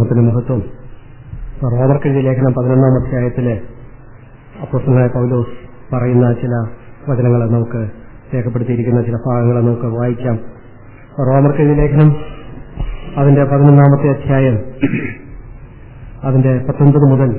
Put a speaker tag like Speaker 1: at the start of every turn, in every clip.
Speaker 1: ദൈവനാമത്തിന് മഹത്വം റോമർക്കെഴുതിയ ലേഖനം പതിനൊന്നാം അധ്യായത്തില് അപ്പോസ്റ്റലായ പൗലോസ് പറയുന്ന ചില വചനങ്ങൾ നമുക്ക് രേഖപ്പെടുത്തിയിരിക്കുന്ന ചില ഭാഗങ്ങൾ നമുക്ക് വായിക്കാം റോമർക്കെഴുതിയ ലേഖനം അതിന്റെ പതിനൊന്നാമത്തെ അധ്യായം അതിന്റെ പത്തൊൻപത് മുതൽ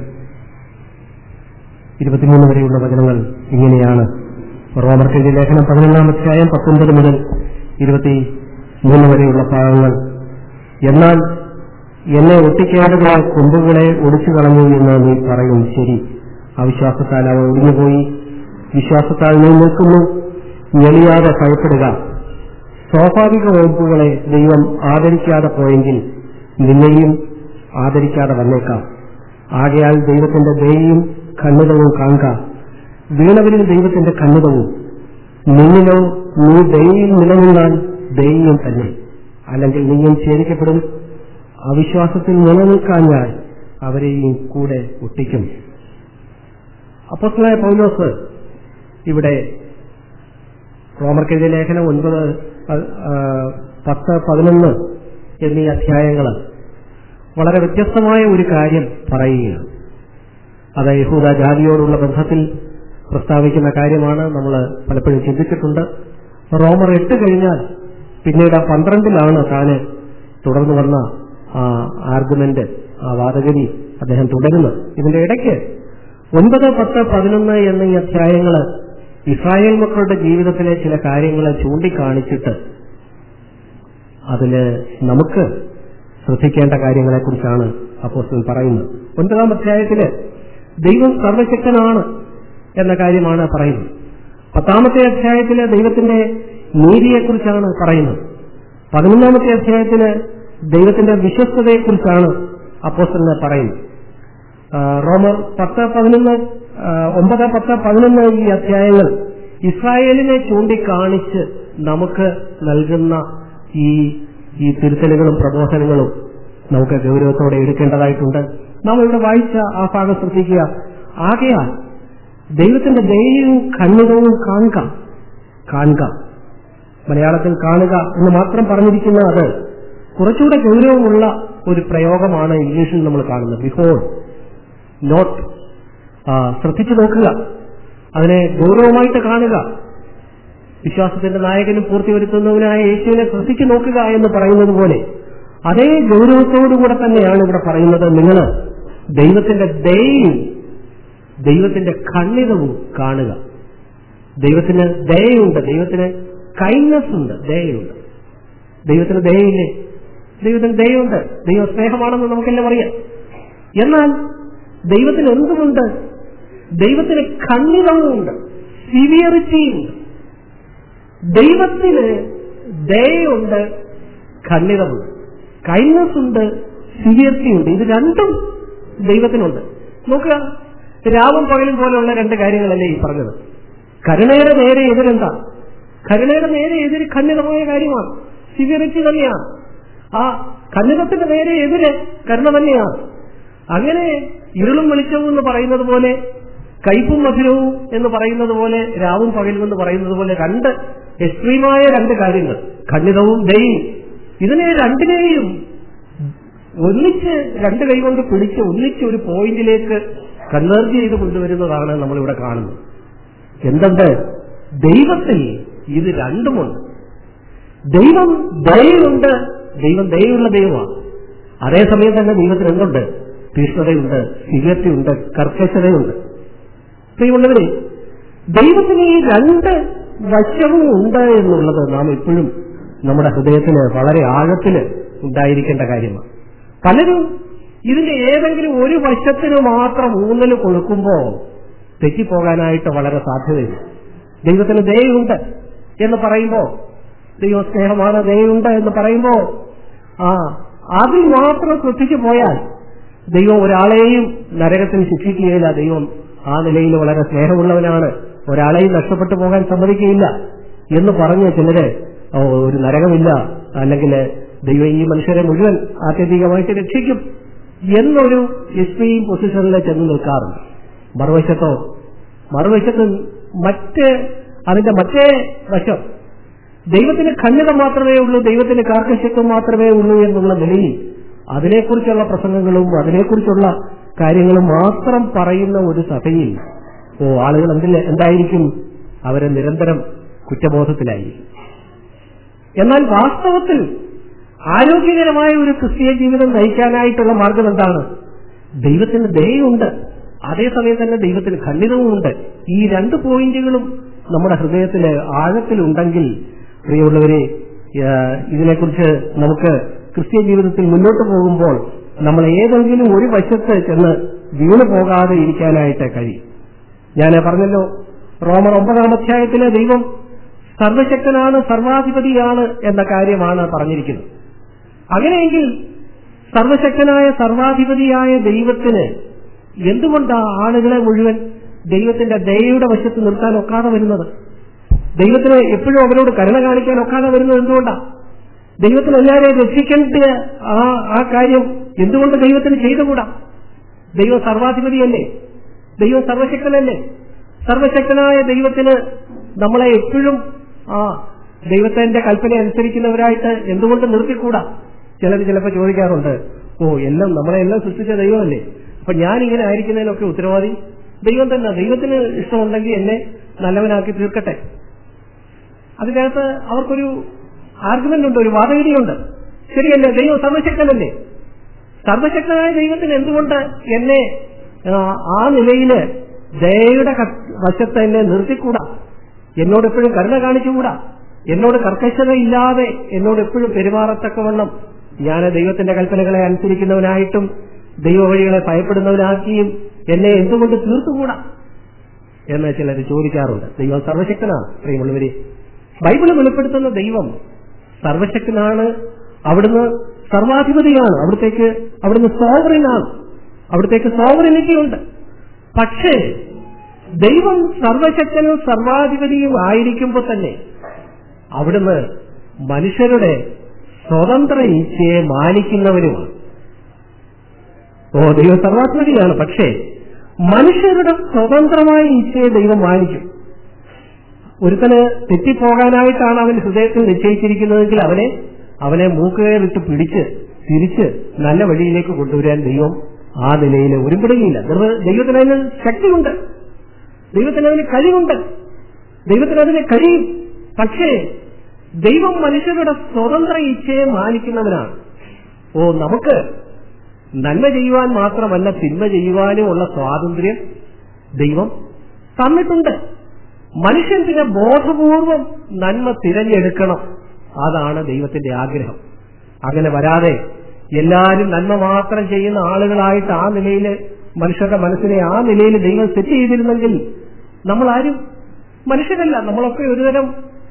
Speaker 1: ഇരുപത്തിമൂന്ന് വരെയുള്ള വചനങ്ങൾ ഇങ്ങനെയാണ് റോമർക്കെഴുതിയ ലേഖനം പതിനൊന്നാം അധ്യായം പത്തൊൻപത് മുതൽ ഇരുപത്തി മൂന്ന് വരെയുള്ള ഭാഗങ്ങൾ എന്നാൽ എന്നെ ഒട്ടിക്കേണ്ടത് കൊമ്പുകളെ ഒടിച്ചു കളഞ്ഞു എന്ന് നീ പറയും ശരി അവിശ്വാസത്താൽ അവ ഒടിഞ്ഞുപോയി വിശ്വാസത്താൽ നീ നിൽക്കുന്നു ഞെളിയാതെ ഭയപ്പെടുക സ്വാഭാവിക വകുപ്പുകളെ ദൈവം ആദരിക്കാതെ പോയെങ്കിൽ നിന്നെയും ആദരിക്കാതെ വന്നേക്കാം ആകയാൽ ദൈവത്തിന്റെ ദയയും കണ്ണിതവും കാണുക വീണവരിൽ ദൈവത്തിന്റെ കണ്ണിതവും നിന്നിലോ നീ ദയയിൽ നിലനിന്നാൽ ദയയും തന്നെ അല്ലെങ്കിൽ നീയും ഛേദിക്കപ്പെടും അവിശ്വാസത്തിൽ നിലനിൽക്കാഞ്ഞാൽ അവരെയും കൂടെ ഒട്ടിക്കും അപ്പോസ്തലനായ പൗലോസ് ഇവിടെ റോമർക്കെതിരെ ലേഖനം ഒൻപത് പത്ത് പതിനൊന്ന് എന്നീ അധ്യായങ്ങൾ വളരെ വ്യത്യസ്തമായ ഒരു കാര്യം പറയുകയാണ് അത് യഹൂദ ജാതിയോടുള്ള ബന്ധത്തിൽ പ്രസ്താവിക്കുന്ന കാര്യമാണ് നമ്മൾ പലപ്പോഴും ചിന്തിച്ചിട്ടുണ്ട് റോമർ എട്ട് കഴിഞ്ഞാൽ പിന്നീട് ആ പന്ത്രണ്ടിലാണ് താന് തുടർന്നു വന്ന ആ ആർഗ്യുമെന്റ് ആ വാദഗതി അദ്ദേഹം തുടരുന്നത് ഇതിന്റെ ഇടയ്ക്ക് ഒൻപത് പത്ത് പതിനൊന്ന് എന്നീ അധ്യായങ്ങൾ ഇസ്രായേൽ മക്കളുടെ ജീവിതത്തിലെ ചില കാര്യങ്ങളെ ചൂണ്ടിക്കാണിച്ചിട്ട് അതില് നമുക്ക് ശ്രദ്ധിക്കേണ്ട കാര്യങ്ങളെക്കുറിച്ചാണ് അപ്പോസ്റ്റൽ പറയുന്നത് ഒൻപതാം അധ്യായത്തില് ദൈവം സർവശക്തനാണ് എന്ന കാര്യമാണ് പറയുന്നത് പത്താമത്തെ അധ്യായത്തില് ദൈവത്തിന്റെ നീതിയെക്കുറിച്ചാണ് പറയുന്നത് പതിനൊന്നാമത്തെ അധ്യായത്തില് ദൈവത്തിന്റെ വിശ്വസ്തതയെക്കുറിച്ചാണ് അപ്പോസ്റ്റലിനെ പറയുന്നത് റോമർ പത്ത് പതിനൊന്ന് ഒമ്പത് പത്ത് പതിനൊന്ന് ഈ അധ്യായങ്ങൾ ഇസ്രായേലിനെ ചൂണ്ടിക്കാണിച്ച് നമുക്ക് നൽകുന്ന ഈ ഈ തിരുത്തലുകളും പ്രബോധനങ്ങളും നമുക്ക് ഗൗരവത്തോടെ എടുക്കേണ്ടതായിട്ടുണ്ട് നാം ഇവിടെ വായിച്ച ആ ഭാഗം ശ്രദ്ധിക്കുക ആകയാൽ ദൈവത്തിന്റെ ദയയും കണ്ണിതവും കാണുക കാണുക മലയാളത്തിൽ കാണുക എന്ന് മാത്രം പറഞ്ഞിരിക്കുന്ന അത് കുറച്ചുകൂടെ ഗൗരവമുള്ള ഒരു പ്രയോഗമാണ് ഇംഗ്ലീഷിൽ നമ്മൾ കാണുന്നത് ബിഫോർ നോട്ട് ശ്രദ്ധിച്ചു നോക്കുക അതിനെ ഗൗരവമായിട്ട് കാണുക വിശ്വാസത്തിന്റെ നായകനും പൂർത്തി വരുത്തുന്നവനായ യേശുവിനെ ശ്രദ്ധിച്ചു നോക്കുക എന്ന് പറയുന്നത് പോലെ അതേ ഗൗരവത്തോടുകൂടെ തന്നെയാണ് ഇവിടെ പറയുന്നത് നിങ്ങൾ ദൈവത്തിന്റെ ദയയും ദൈവത്തിന്റെ ഖണ്ഡിതവും കാണുക ദൈവത്തിന് ദയയുണ്ട് ദൈവത്തിന് കൈൻഡ്നസ് ഉണ്ട് ദയയുണ്ട് ദൈവത്തിന് ദയയില്ലേ ദൈവത്തിന് ദയയുണ്ട് ദൈവ സ്നേഹമാണെന്ന് നമുക്കെല്ലാം അറിയാം എന്നാൽ ദൈവത്തിന് എന്തുമുണ്ട് ദൈവത്തിന് ഖണ്ഡിതവുമുണ്ട് സിവിയറിറ്റിയുണ്ട് ദൈവത്തിന് ദയുണ്ട് ഖണ്ഡിതമുണ്ട് കൈൻഡ്നസ് ഉണ്ട് സിവിയറിറ്റി ഉണ്ട് ഇത് രണ്ടും ദൈവത്തിനുണ്ട് നോക്കുക രാവും പകലും പോലെയുള്ള രണ്ട് കാര്യങ്ങളല്ലേ ഈ പറഞ്ഞത് കരുണയുടെ നേരെ എതിരെന്താ കരുണയുടെ നേരെ എതിര് ഖണ്ഡിതമായ കാര്യമാണ് സിവിയറിറ്റി തന്നെയാണ് ആ ഖണ്ഡിതത്തിന്റെ നേരെ എതിര് കരുണ തന്നെയാണ് അങ്ങനെ ഇരുളും വെളിച്ചവും എന്ന് പറയുന്നത് പോലെ കയ്പും മധുരവും എന്ന് പറയുന്നത് പോലെ രാവും പകലും എന്ന് പറയുന്നത് പോലെ രണ്ട് എക്സ്ട്രീമായ രണ്ട് കാര്യങ്ങൾ ഖണ്ഡിതവും ദയും ഇതിനെ രണ്ടിനെയും ഒന്നിച്ച് രണ്ട് കൈകൊണ്ട് പിടിച്ച് ഒന്നിച്ച് ഒരു പോയിന്റിലേക്ക് കൺവേർജ് ചെയ്ത് കൊണ്ടുവരുന്നതാണ് നമ്മളിവിടെ കാണുന്നത് എന്തുണ്ട് ദൈവത്തിൽ ഇത് രണ്ടുമുണ്ട് ദൈവം ദയുണ്ട് ദൈവം ദയുള്ള ദൈവമാണ് അതേസമയം തന്നെ ദൈവത്തിന് എന്തുണ്ട് തീഷ്ണതയുണ്ട് സിഗരറ്റുണ്ട് കർക്കശതയുണ്ട് പ്രിയമുള്ളവരെ ദൈവത്തിന് ഈ രണ്ട് വശവും ഉണ്ട് എന്നുള്ളത് നാം എപ്പോഴും നമ്മുടെ ഹൃദയത്തിന് വളരെ ആഴത്തിന് ഉണ്ടായിരിക്കേണ്ട കാര്യമാണ് പലരും ഇതിന്റെ ഏതെങ്കിലും ഒരു വശത്തിന് മാത്രം ഊന്നൽ കൊടുക്കുമ്പോൾ തെറ്റിപ്പോകാനായിട്ട് വളരെ സാധ്യതയുണ്ട് ദൈവത്തിന് ദയുണ്ട് എന്ന് പറയുമ്പോൾ ദൈവ സ്നേഹമാണ് ദയുണ്ട് എന്ന് പറയുമ്പോൾ ആ അതിൽ മാത്രം ശ്രദ്ധിച്ചു പോയാൽ ദൈവം ഒരാളെയും നരകത്തിൽ ശിക്ഷിക്കുകയില്ല ദൈവം ആ നിലയിൽ വളരെ സ്നേഹമുള്ളവനാണ് ഒരാളെയും നഷ്ടപ്പെട്ടു പോകാൻ സമ്മതിക്കുകയില്ല എന്ന് പറഞ്ഞ് ചിലര് ഒരു നരകമില്ല അല്ലെങ്കിൽ ദൈവം ഈ മനുഷ്യരെ മുഴുവൻ ആത്യന്തികമായിട്ട് രക്ഷിക്കും എന്നൊരു എക്സ്ട്രീം പൊസിഷനിൽ ചെന്ന് നിൽക്കാറുണ്ട് മറുവശത്തോ മറുവശത്ത് മറ്റ് അതിന്റെ മറ്റേ വശം ദൈവത്തിന് ഖണ്ഡിത മാത്രമേ ഉള്ളൂ ദൈവത്തിന് കാർക്കശ്യത്വം മാത്രമേ ഉള്ളൂ എന്നുള്ള നിലയിൽ അതിനെക്കുറിച്ചുള്ള പ്രസംഗങ്ങളും അതിനെക്കുറിച്ചുള്ള കാര്യങ്ങളും മാത്രം പറയുന്ന ഒരു സഭയിൽ ഓ ആളുകൾ എന്തിൽ എന്തായിരിക്കും അവരെ നിരന്തരം കുറ്റബോധത്തിലായിരിക്കും എന്നാൽ വാസ്തവത്തിൽ ആരോഗ്യകരമായ ഒരു ക്രിസ്തീയ ജീവിതം നയിക്കാനായിട്ടുള്ള മാർഗം എന്താണ് ദൈവത്തിന് ദയയുണ്ട് അതേസമയം തന്നെ ദൈവത്തിന് ഖണ്ഡിതവുമുണ്ട് ഈ രണ്ട് പോയിന്റുകളും നമ്മുടെ ഹൃദയത്തില് ആഴത്തിലുണ്ടെങ്കിൽ പ്രിയമുള്ളവരെ ഏഹ്, ഇതിനെക്കുറിച്ച് നമുക്ക് ക്രിസ്തീയ ജീവിതത്തിൽ മുന്നോട്ട് പോകുമ്പോൾ നമ്മൾ ഏതെങ്കിലും ഒരു വശത്ത് ചെന്ന് വീണു പോകാതെ ഇരിക്കാനായിട്ട് കഴിയും ഞാൻ പറഞ്ഞല്ലോ റോമർ ഒമ്പതാം അധ്യായത്തിലെ ദൈവം സർവശക്തനാണ് സർവാധിപതിയാണ് എന്ന കാര്യമാണ് പറഞ്ഞിരിക്കുന്നത് അങ്ങനെയെങ്കിൽ സർവശക്തനായ സർവാധിപതിയായ ദൈവത്തിന് എന്തുകൊണ്ടാ ആളുകളെ മുഴുവൻ ദൈവത്തിന്റെ ദയയുടെ വശത്ത് നിർത്താൻ ഒക്കാതെ വരുന്നത് ദൈവത്തിന് എപ്പോഴും അവരോട് കരുണ കാണിക്കാൻ ഒക്കാതെ വരുന്നത് എന്തുകൊണ്ടാ ദൈവത്തിന് എല്ലാവരെയും രക്ഷിക്കേണ്ട ആ ആ കാര്യം എന്തുകൊണ്ട് ദൈവത്തിന് ചെയ്തുകൂടാ ദൈവം സർവാധിപതിയല്ലേ ദൈവം സർവശക്തനല്ലേ സർവശക്തനായ ദൈവത്തിന് നമ്മളെ എപ്പോഴും ആ ദൈവത്തിന്റെ കൽപ്പന അനുസരിക്കുന്നവരായിട്ട് എന്തുകൊണ്ട് നിർത്തിക്കൂടാ ചിലർ ചിലപ്പോൾ ചോദിക്കാറുണ്ട് ഓ എല്ലാം നമ്മളെ എല്ലാം സൃഷ്ടിച്ച ദൈവമല്ലേ അപ്പൊ ഞാൻ ഇങ്ങനെ ആയിരിക്കുന്നതിനൊക്കെ ഉത്തരവാദി ദൈവം തന്നെ ദൈവത്തിന് ഇഷ്ടമുണ്ടെങ്കിൽ എന്നെ നല്ലവനാക്കി തീർക്കട്ടെ അതിനകത്ത് അവർക്കൊരു ആർഗ്യുമെന്റ് ഉണ്ട് ഒരു വാദഗതിയുണ്ട് ശരിയല്ലേ ദൈവം സർവശക്തനല്ലേ സർവശക്തനായ ദൈവത്തിന് എന്തുകൊണ്ട് എന്നെ ആ, ആ നിലയില് ദയയുടെ ക- വശത്ത് എന്നെ നിർത്തിക്കൂടാ എന്നോട് എപ്പോഴും കരുണ കാണിച്ചുകൂടാ എന്നോട് കർക്കശതയില്ലാതെ എന്നോട് എപ്പോഴും പെരുമാറത്തക്കവണ്ണം ഞാൻ ദൈവത്തിന്റെ കൽപ്പനകളെ അനുസരിക്കുന്നവനായിട്ടും ദൈവവഴികളെ ഭയപ്പെടുന്നവനാക്കിയും എന്നെ എന്തുകൊണ്ട് തീർത്തുകൂടാ എന്ന് ചിലർ ചോദിക്കാറുണ്ട് ദൈവം സർവശക്തനാണ് പ്രിയമുള്ളവരെ ബൈബിള് വെളിപ്പെടുത്തുന്ന ദൈവം സർവശക്തനാണ് അവിടുന്ന് സർവാധിപതിയാണ് അവിടത്തേക്ക് അവിടുന്ന് സോവറിനാണ് അവിടത്തേക്ക് സോവറിനിറ്റി ഉണ്ട് പക്ഷേ ദൈവം സർവശക്തനും സർവാധിപതിയും ആയിരിക്കുമ്പോൾ തന്നെ അവിടുന്ന് മനുഷ്യരുടെ സ്വതന്ത്ര ഇച്ഛയെ മാനിക്കുന്നവരുമാണ് ഓ ദൈവം സർവാത്മതിയാണ് പക്ഷേ മനുഷ്യരുടെ സ്വതന്ത്രമായ ഇച്ഛയെ ദൈവം മാനിക്കും ഒരുത്തന് തെറ്റിപ്പോകാനായിട്ടാണ് അവൻ ഹൃദയത്തിൽ നിശ്ചയിച്ചിരിക്കുന്നതെങ്കിൽ അവനെ അവനെ മൂക്കുകയറിട്ട് പിടിച്ച് തിരിച്ച് നല്ല വഴിയിലേക്ക് കൊണ്ടുവരാൻ ദൈവം ആ നിലയിൽ ഒരുപിടുകയില്ല ദൈവ- ദൈവത്തിന് അതിന് ശക്തിയുണ്ട് ദൈവത്തിന് അതിന് കഴിവുണ്ട് ദൈവത്തിന് അതിന് കഴിയും പക്ഷേ ദൈവം മനുഷ്യരുടെ സ്വതന്ത്ര ഇച്ഛയെ മാനിക്കുന്നവനാണ് ഓ നമുക്ക് നന്മ ചെയ്യുവാൻ മാത്രമല്ല തിന്മ ചെയ്യുവാനുമുള്ള സ്വാതന്ത്ര്യം ദൈവം തന്നിട്ടുണ്ട് മനുഷ്യൻ പിന്നെ ബോധപൂർവം നന്മ തിരഞ്ഞെടുക്കണം അതാണ് ദൈവത്തിന്റെ ആഗ്രഹം അങ്ങനെ വരാതെ എല്ലാവരും നന്മ മാത്രം ചെയ്യുന്ന ആളുകളായിട്ട് ആ നിലയിൽ മനുഷ്യരുടെ മനസ്സിനെ ആ നിലയിൽ ദൈവം സെറ്റ് ചെയ്തിരുന്നെങ്കിൽ നമ്മൾ ആരും മനുഷ്യരല്ല നമ്മളൊക്കെ ഒരുതരം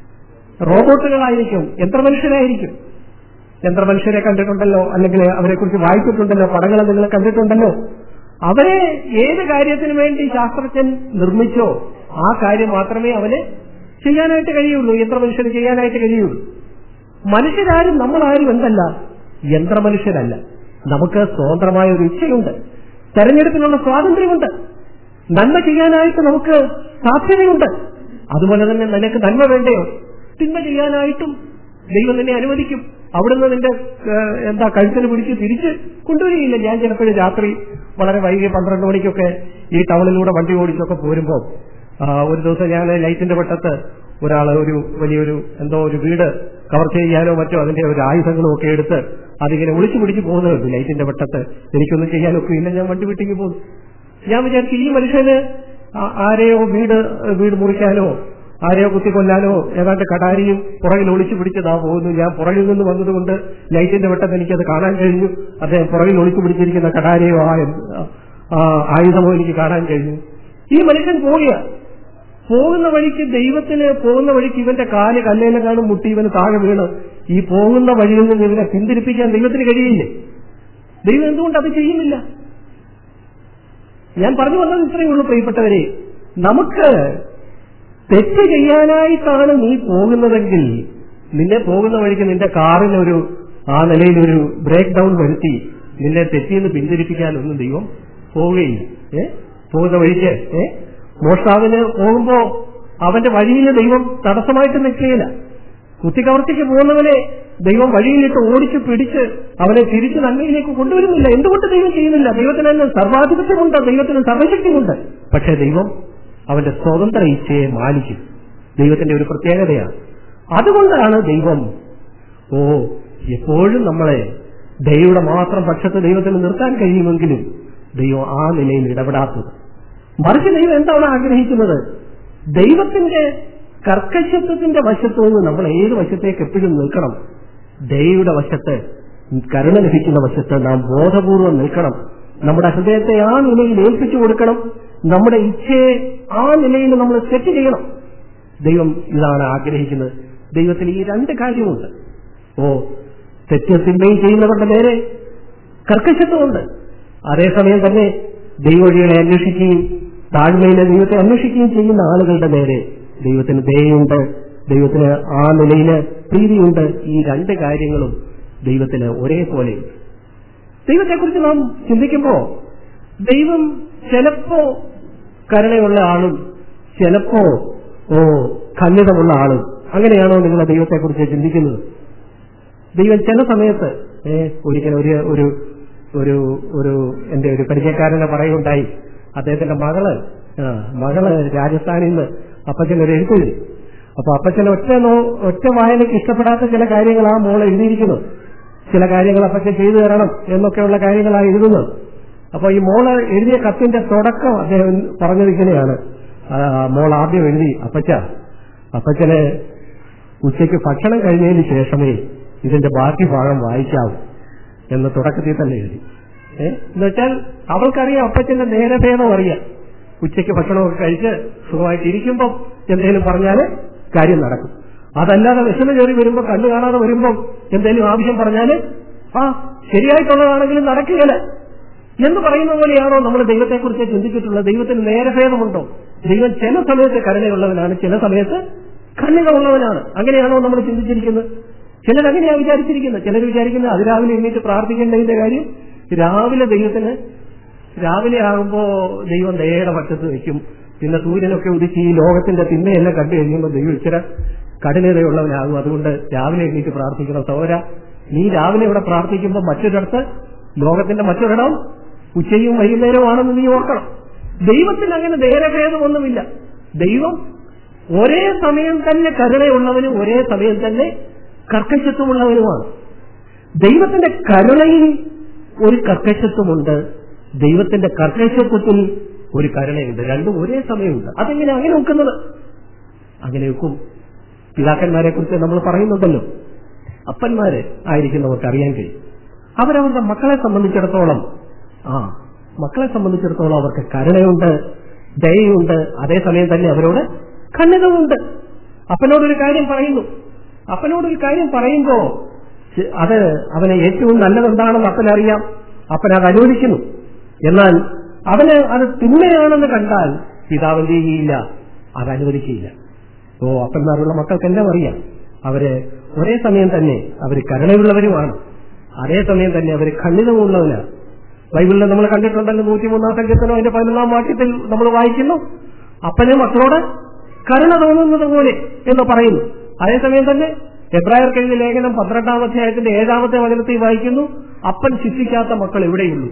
Speaker 1: റോബോട്ടുകളായിരിക്കും യന്ത്രമനുഷ്യരായിരിക്കും യന്ത്രമനുഷ്യരെ കണ്ടിട്ടുണ്ടല്ലോ അല്ലെങ്കിൽ അവരെ കുറിച്ച് വായിച്ചിട്ടുണ്ടല്ലോ പടങ്ങൾ നിങ്ങൾ കണ്ടിട്ടുണ്ടല്ലോ അവരെ ഏത് കാര്യത്തിന് വേണ്ടി ശാസ്ത്രജ്ഞൻ നിർമ്മിച്ചോ ആ കാര്യം മാത്രമേ അവന് ചെയ്യാനായിട്ട് കഴിയുള്ളൂ യന്ത്രമനുഷ്യന് ചെയ്യാനായിട്ട് കഴിയുള്ളൂ മനുഷ്യരാരും നമ്മളാരും എന്തല്ല യന്ത്രമനുഷ്യരല്ല നമുക്ക് സ്വതന്ത്രമായ ഒരു ഇച്ഛയുണ്ട് തെരഞ്ഞെടുപ്പിനുള്ള സ്വാതന്ത്ര്യമുണ്ട് നന്മ ചെയ്യാനായിട്ട് നമുക്ക് സാധ്യതയുണ്ട് അതുപോലെ തന്നെ നിനക്ക് നന്മ വേണ്ടയോ തിന്മ ചെയ്യാനായിട്ടും ദൈവം നിന്നെ അനുവദിക്കും അവിടുന്ന് നിന്റെ ഏഹ്, എന്താ കഴുത്തിന് പിടിച്ച് തിരിച്ച് കൊണ്ടുവരികയില്ല ഞാൻ ചിലപ്പോഴും രാത്രി വളരെ വൈകി പന്ത്രണ്ട് മണിക്കൊക്കെ ഈ ടൗണിലൂടെ വണ്ടി ഓടിച്ചൊക്കെ പോരുമ്പോൾ ആ, ഒരു ദിവസം ഞാൻ ലൈറ്റിന്റെ വട്ടത്ത് ഒരാൾ ഒരു വലിയൊരു എന്തോ ഒരു വീട് കവർ ചെയ്യാനോ മറ്റോ അതിന്റെ ഒരു ആയുധങ്ങളും ഒക്കെ എടുത്ത് അതിങ്ങനെ ഒളിച്ചു പിടിച്ച് പോകുന്നുണ്ട് ലൈറ്റിന്റെ വട്ടത്ത് എനിക്കൊന്നും ചെയ്യാനൊക്കെ ഇല്ല ഞാൻ വണ്ടി വിട്ടിങ്ങി പോകുന്നു ഞാൻ വിചാരിച്ചു ഈ മനുഷ്യന് ആ- ആരെയോ വീട് വീട് മുറിക്കാനോ ആരെയോ കുത്തിക്കൊല്ലാനോ ഏതാണ്ട് കടാരിയും പുറകിൽ ഒളിച്ചു പിടിച്ചതാ പോകുന്നു ഞാൻ പുറകിൽ നിന്ന് വന്നതുകൊണ്ട് ലൈറ്റിന്റെ വെട്ടത്ത് എനിക്കത് കാണാൻ കഴിഞ്ഞു അദ്ദേഹം പുറകിൽ ഒളിച്ചു പിടിച്ചിരിക്കുന്ന കടാരിയോ ആ ആ ആയുധമോ എനിക്ക് കാണാൻ കഴിഞ്ഞു ഈ മനുഷ്യൻ പോവുക പോകുന്ന വഴിക്ക് ദൈവത്തിന് പോകുന്ന വഴിക്ക് ഇവന്റെ കാല് കല്ലേലും കാണും മുട്ടി ഇവന് താഴെ വീണ് ഈ പോകുന്ന വഴിയിൽ നിന്ന് ഇവനെ പിന്തിരിപ്പിക്കാൻ ദൈവത്തിന് കഴിയില്ലേ ദൈവം എന്തുകൊണ്ട് അത് ചെയ്യുന്നില്ല ഞാൻ പറഞ്ഞു വന്നത് ഇത്രയേ ഉള്ളൂ പ്രിയപ്പെട്ടവരെ നമുക്ക് തെറ്റ് ചെയ്യാനായിട്ടാണ് നീ പോകുന്നതെങ്കിൽ നിന്നെ പോകുന്ന വഴിക്ക് നിന്റെ കാറിനൊരു ആ നിലയിൽ ഒരു ബ്രേക്ക് ഡൗൺ വരുത്തി നിന്നെ തെറ്റിന്ന് പിന്തിരിപ്പിക്കാനൊന്നും ദൈവം പോവുകയില്ല ഏ പോകുന്ന വഴിക്ക് ഏ മോഷ്ടാവിന് പോകുമ്പോ അവന്റെ വഴിയിൽ ദൈവം തടസ്സമായിട്ട് നിൽക്കുകയില്ല കുത്തിക്കവർത്തിക്ക് പോകുന്നവനെ ദൈവം വഴിയിലിട്ട് ഓടിച്ച് പിടിച്ച് അവനെ തിരിച്ച് നന്മയിലേക്ക് കൊണ്ടുവരുന്നില്ല എന്തുകൊണ്ട് ദൈവം ചെയ്യുന്നില്ല ദൈവത്തിന് തന്നെ സർവാധിപത്യമുണ്ട് ദൈവത്തിന് സർവശക്തിയുണ്ട് പക്ഷേ ദൈവം അവന്റെ സ്വതന്ത്ര ഇച്ഛയെ മാനിക്കും ദൈവത്തിന്റെ ഒരു പ്രത്യേകതയാണ് അതുകൊണ്ടാണ് ദൈവം ഓ എപ്പോഴും നമ്മളെ ദൈവയുടെ മാത്രം പക്ഷത്ത് ദൈവത്തിന് നിർത്താൻ കഴിയുമെങ്കിലും ദൈവം ആ നിലയിൽ ഇടപെടാത്തത് മറിച്ച് ദൈവം എന്താണ് ആഗ്രഹിക്കുന്നത് ദൈവത്തിന്റെ കർക്കശത്വത്തിന്റെ വശത്തു നിന്ന് നമ്മൾ ഏത് വശത്തേക്ക് എപ്പോഴും നിൽക്കണം ദൈവയുടെ വശത്ത് കരുണ ലഭിക്കുന്ന വശത്ത് നാം ബോധപൂർവം നിൽക്കണം നമ്മുടെ ഹൃദയത്തെ ആ നിലയിൽ ഏൽപ്പിച്ചു കൊടുക്കണം നമ്മുടെ ഇച്ഛയെ ആ നിലയിൽ നമ്മൾ സെറ്റ് ചെയ്യണം ദൈവം ഇതാണ് ആഗ്രഹിക്കുന്നത് ദൈവത്തിന് ഈ രണ്ട് കാര്യമുണ്ട് ഓ തെറ്റും തിന്മയും ചെയ്യുന്നവരുടെ നേരെ കർക്കശത്വമുണ്ട് അതേസമയം തന്നെ ദൈവവഴികളെ അന്വേഷിക്കുകയും താഴ്മയിലെ ദൈവത്തെ അന്വേഷിക്കുകയും ചെയ്യുന്ന ആളുകളുടെ നേരെ ദൈവത്തിന് ദയുണ്ട് ദൈവത്തിന് ആ നിലയിൽ പ്രീതിയുണ്ട് ഈ രണ്ട് കാര്യങ്ങളും ദൈവത്തിന് ഒരേപോലെ ദൈവത്തെക്കുറിച്ച് നാം ചിന്തിക്കുമ്പോ ദൈവം ചിലപ്പോ കരുണയുള്ള ആളും ചിലപ്പോ ഓ ഖണ്ഡിതമുള്ള ആളും അങ്ങനെയാണോ നിങ്ങൾ ദൈവത്തെക്കുറിച്ച് ചിന്തിക്കുന്നത് ദൈവം ചില സമയത്ത് ഏ ഒരിക്കൽ ഒരു ഒരു ഒരു ഒരു എന്റെ ഒരു പരിചയക്കാരനെ പറയുണ്ടായി അദ്ദേഹത്തിന്റെ മകള് ആ, മകള് രാജസ്ഥാനിൽ നിന്ന് അപ്പച്ചൻ ഒരു എഴുത്തെഴുതി അപ്പൊ അപ്പച്ചൻ ഒറ്റ നോ ഒറ്റ വായനയ്ക്ക് ഇഷ്ടപ്പെടാത്ത ചില കാര്യങ്ങൾ ആ മോൾ എഴുതിയിരിക്കുന്നു ചില കാര്യങ്ങൾ അപ്പച്ചൻ ചെയ്തു തരണം എന്നൊക്കെയുള്ള കാര്യങ്ങളാണ് എഴുതുന്നത് അപ്പൊ ഈ മോള് എഴുതിയ കത്തിന്റെ തുടക്കം അദ്ദേഹം പറഞ്ഞിരിക്കുന്നതാണ് മോൾ ആദ്യം എഴുതി അപ്പച്ച അപ്പച്ചന് ഉച്ചയ്ക്ക് ഭക്ഷണം കഴിഞ്ഞതിന് ശേഷമേ ഇതിന്റെ ബാക്കി ഭാഗം വായിക്കാവൂ എന്ന് തുടക്കത്തിൽ തന്നെ എഴുതി ഏ എന്നുവെച്ചാൽ അവൾക്കറിയാം അപ്പച്ചന്റെ നേരഭേദം അറിയാം ഉച്ചയ്ക്ക് ഭക്ഷണമൊക്കെ കഴിച്ച് സുഖമായിട്ട് ഇരിക്കുമ്പം എന്തെങ്കിലും പറഞ്ഞാല് കാര്യം നടക്കും അതല്ലാതെ വിഷമ കയറി വരുമ്പോ കണ്ണു കാണാതെ വരുമ്പം എന്തെങ്കിലും ആവശ്യം പറഞ്ഞാല് ആ ശരിയായിട്ടുള്ളതാണെങ്കിലും നടക്കുകയില്ല എന്ന് പറയുന്ന പോലെയാണോ നമ്മൾ ദൈവത്തെക്കുറിച്ച് ചിന്തിച്ചിട്ടുള്ളത് ദൈവത്തിന് നേരഭേദമുണ്ടോ ദൈവം ചില സമയത്ത് കരുണയുള്ളവനാണ് ചില സമയത്ത് കണ്ണികളുള്ളവനാണ് അങ്ങനെയാണോ നമ്മൾ ചിന്തിച്ചിരിക്കുന്നത് ചിലർ അങ്ങനെയാ വിചാരിച്ചിരിക്കുന്നത് ചിലർ വിചാരിക്കുന്നത് അതിരാവിലെ എണ്ണീറ്റ് പ്രാർത്ഥിക്കേണ്ടതിന്റെ കാര്യം രാവിലെ ദൈവത്തിന് രാവിലെ ആകുമ്പോ ദൈവം ദയയുടെ പക്ഷത്ത് വയ്ക്കും പിന്നെ സൂര്യനൊക്കെ ഉദിച്ച് ഈ ലോകത്തിന്റെ തിന്മയെല്ലാം കണ്ടു കഴിയുമ്പോൾ ദൈവം ഇച്ചിരി കഠിനതയുള്ളവനാകും അതുകൊണ്ട് രാവിലെ എണ്ണീറ്റ് പ്രാർത്ഥിക്കണം സൗര നീ രാവിലെ ഇവിടെ പ്രാർത്ഥിക്കുമ്പോൾ മറ്റൊരിടത്ത് ലോകത്തിന്റെ മറ്റൊരിടം ഉച്ചയും വൈകുന്നേരമാണെന്ന് നീ ഓർക്കണം ദൈവത്തിന് അങ്ങനെ നേരഭേദമൊന്നുമില്ല ദൈവം ഒരേ സമയം തന്നെ കരുണയുള്ളവനും ഒരേ സമയം തന്നെ കർക്കശത്വമുള്ളവനുമാണ് ദൈവത്തിന്റെ കരുണയിൽ ഒരു കർക്കശത്വമുണ്ട് ദൈവത്തിന്റെ കർക്കശത്വത്തിൽ ഒരു കരുണയുണ്ട് രണ്ടും ഒരേ സമയമുണ്ട് അതെങ്ങനെ അങ്ങനെ വെക്കുന്നത് അങ്ങനെ വെക്കും പിതാക്കന്മാരെ കുറിച്ച് നമ്മൾ പറയുന്നുണ്ടല്ലോ അപ്പന്മാര് ആയിരിക്കുന്നവർക്ക് അറിയാൻ കഴിയും അവരവരുടെ മക്കളെ സംബന്ധിച്ചിടത്തോളം ആ മക്കളെ സംബന്ധിച്ചിടത്തോളം അവർക്ക് കരുണയുണ്ട് ദയയുണ്ട് അതേസമയം തന്നെ അവരോട് ഖണ്ഡിതമുണ്ട് അപ്പനോടൊരു കാര്യം പറയുന്നു അപ്പനോടൊരു കാര്യം പറയുമ്പോ ചെ- അത് അവന് ഏറ്റവും നല്ലതെന്താണെന്ന് അപ്പനറിയാം അപ്പൻ അത് അനുവദിക്കുന്നു എന്നാൽ അവന് അത് തിന്മയാണെന്ന് കണ്ടാൽ പിതാവ് എന്ത് ചെയ്യുകയില്ല അത് അനുവദിക്കുകയില്ല ഓ അപ്പന്മാരുള്ള മക്കൾക്കെല്ലാം അറിയാം അവര് ഒരേ സമയം തന്നെ അവര് കരുണയുള്ളവരുമാണ് അതേസമയം തന്നെ അവര് ഖണ്ഡിതമുള്ളവരാണ് ബൈബിളിൽ നമ്മൾ കണ്ടിട്ടുണ്ടല്ലോ നൂറ്റിമൂന്നാം സങ്കീർത്തനം അതിന്റെ പതിനൊന്നാം വാക്യത്തിൽ നമ്മൾ വായിക്കുന്നു അപ്പനെ മക്കളോട് കരുണ തോന്നുന്നത് പോലെ എന്ന് പറയുന്നു അതേസമയം തന്നെ എബ്രായർക്ക് എഴുതിയ ലേഖനം പന്ത്രണ്ടാം അധ്യായത്തിന്റെ ഏഴാമത്തെ വചനത്തിൽ വായിക്കുന്നു അപ്പൻ ശിക്ഷിക്കാത്ത മക്കൾ എവിടെയുള്ളൂ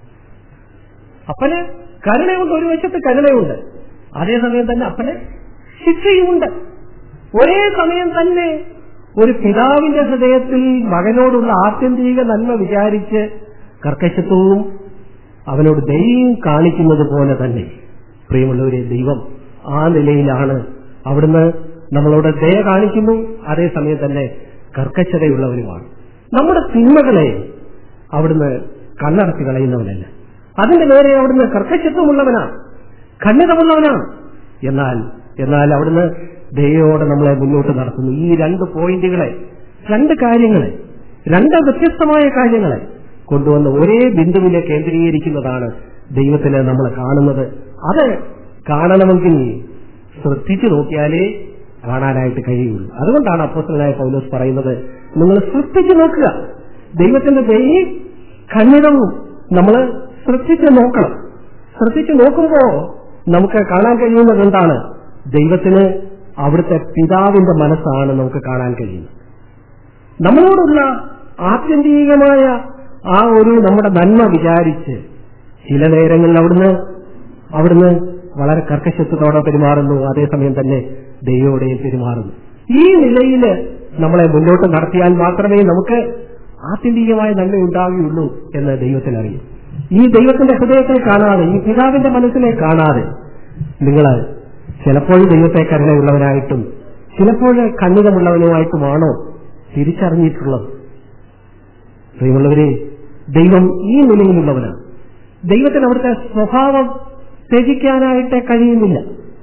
Speaker 1: അപ്പന് കരുണയുണ്ട് ഒരു വശത്ത് കരുണയുണ്ട് അതേസമയം തന്നെ അപ്പന് ശിക്ഷയുമുണ്ട് ഒരേ സമയം തന്നെ ഒരു പിതാവിന്റെ ഹൃദയത്തിൽ മകനോടുള്ള ആത്യന്തിക നന്മ വിചാരിച്ച് കർക്കശത്വവും അവനോട് ദൈവം കാണിക്കുന്നത് പോലെ തന്നെ പ്രിയമുള്ളവരെ ദൈവം ആ നിലയിലാണ് അവിടുന്ന് നമ്മളോട് ദയ കാണിക്കുന്നു അതേസമയം തന്നെ കർക്കശതയുള്ളവരുമാണ് നമ്മുടെ തിന്മകളെ അവിടുന്ന് കണ്ണടച്ച് കളയുന്നവനല്ല അതിന്റെ നേരെ അവിടുന്ന് കർക്കശത്വമുള്ളവനാണ് ഖണ്ഡിതമുള്ളവനാണ് എന്നാൽ എന്നാൽ അവിടുന്ന് ദയോടെ നമ്മളെ മുന്നോട്ട് നടത്തുന്നു ഈ രണ്ട് പോയിന്റുകളെ രണ്ട് കാര്യങ്ങളെ രണ്ട് വ്യത്യസ്തമായ കാര്യങ്ങളെ കൊണ്ടുവന്ന് ഒരേ ബിന്ദുവിനെ കേന്ദ്രീകരിക്കുന്നതാണ് ദൈവത്തിന് നമ്മൾ കാണുന്നത് അത് കാണണമെങ്കിൽ ശ്രദ്ധിച്ചു നോക്കിയാലേ കാണാനായിട്ട് കഴിയുള്ളൂ അതുകൊണ്ടാണ് അപ്പോസ്റ്റലായ പൗലോസ് പറയുന്നത് നിങ്ങൾ ശ്രദ്ധിച്ചു നോക്കുക ദൈവത്തിന്റെ ദയയും ഖണ്ഡിതവും നമ്മൾ ശ്രദ്ധിച്ചു നോക്കണം ശ്രദ്ധിച്ചു നോക്കുമ്പോ നമുക്ക് കാണാൻ കഴിയുന്നത് എന്താണ് ദൈവത്തിന് അവിടുത്തെ പിതാവിന്റെ മനസ്സാണ് നമുക്ക് കാണാൻ കഴിയുന്നത് നമ്മളോടുള്ള ആത്യന്തികമായ ആ ഒരു നമ്മുടെ നന്മ വിചാരിച്ച് ചില നേരങ്ങളിൽ അവിടുന്ന് അവിടുന്ന് വളരെ കർക്കശത്വത്തോടെ പെരുമാറുന്നു അതേസമയം തന്നെ ദൈവയോടെയും പെരുമാറുന്നു ഈ നിലയിൽ നമ്മളെ മുന്നോട്ട് നടത്തിയാൽ മാത്രമേ നമുക്ക് ആത്യന്തികമായ നന്മ ഉണ്ടാവുകയുള്ളൂ എന്ന് ദൈവത്തിനറിയും ഈ ദൈവത്തിന്റെ ഹൃദയത്തെ കാണാതെ ഈ പിതാവിന്റെ മനസ്സിനെ കാണാതെ നിങ്ങൾ ചിലപ്പോൾ ദൈവത്തെ കരുണയുള്ളവനായിട്ടും ചിലപ്പോൾ കണ്ണിതമുള്ളവനുമായിട്ടുമാണോ തിരിച്ചറിഞ്ഞിട്ടുള്ളത് പ്രിയമുള്ളവരെ ദൈവം ഈ നിലയിലുള്ളവനാണ് ദൈവത്തിന് അവിടുത്തെ സ്വഭാവം ത്യജിക്കാനായിട്ട് കഴിയുന്നില്ല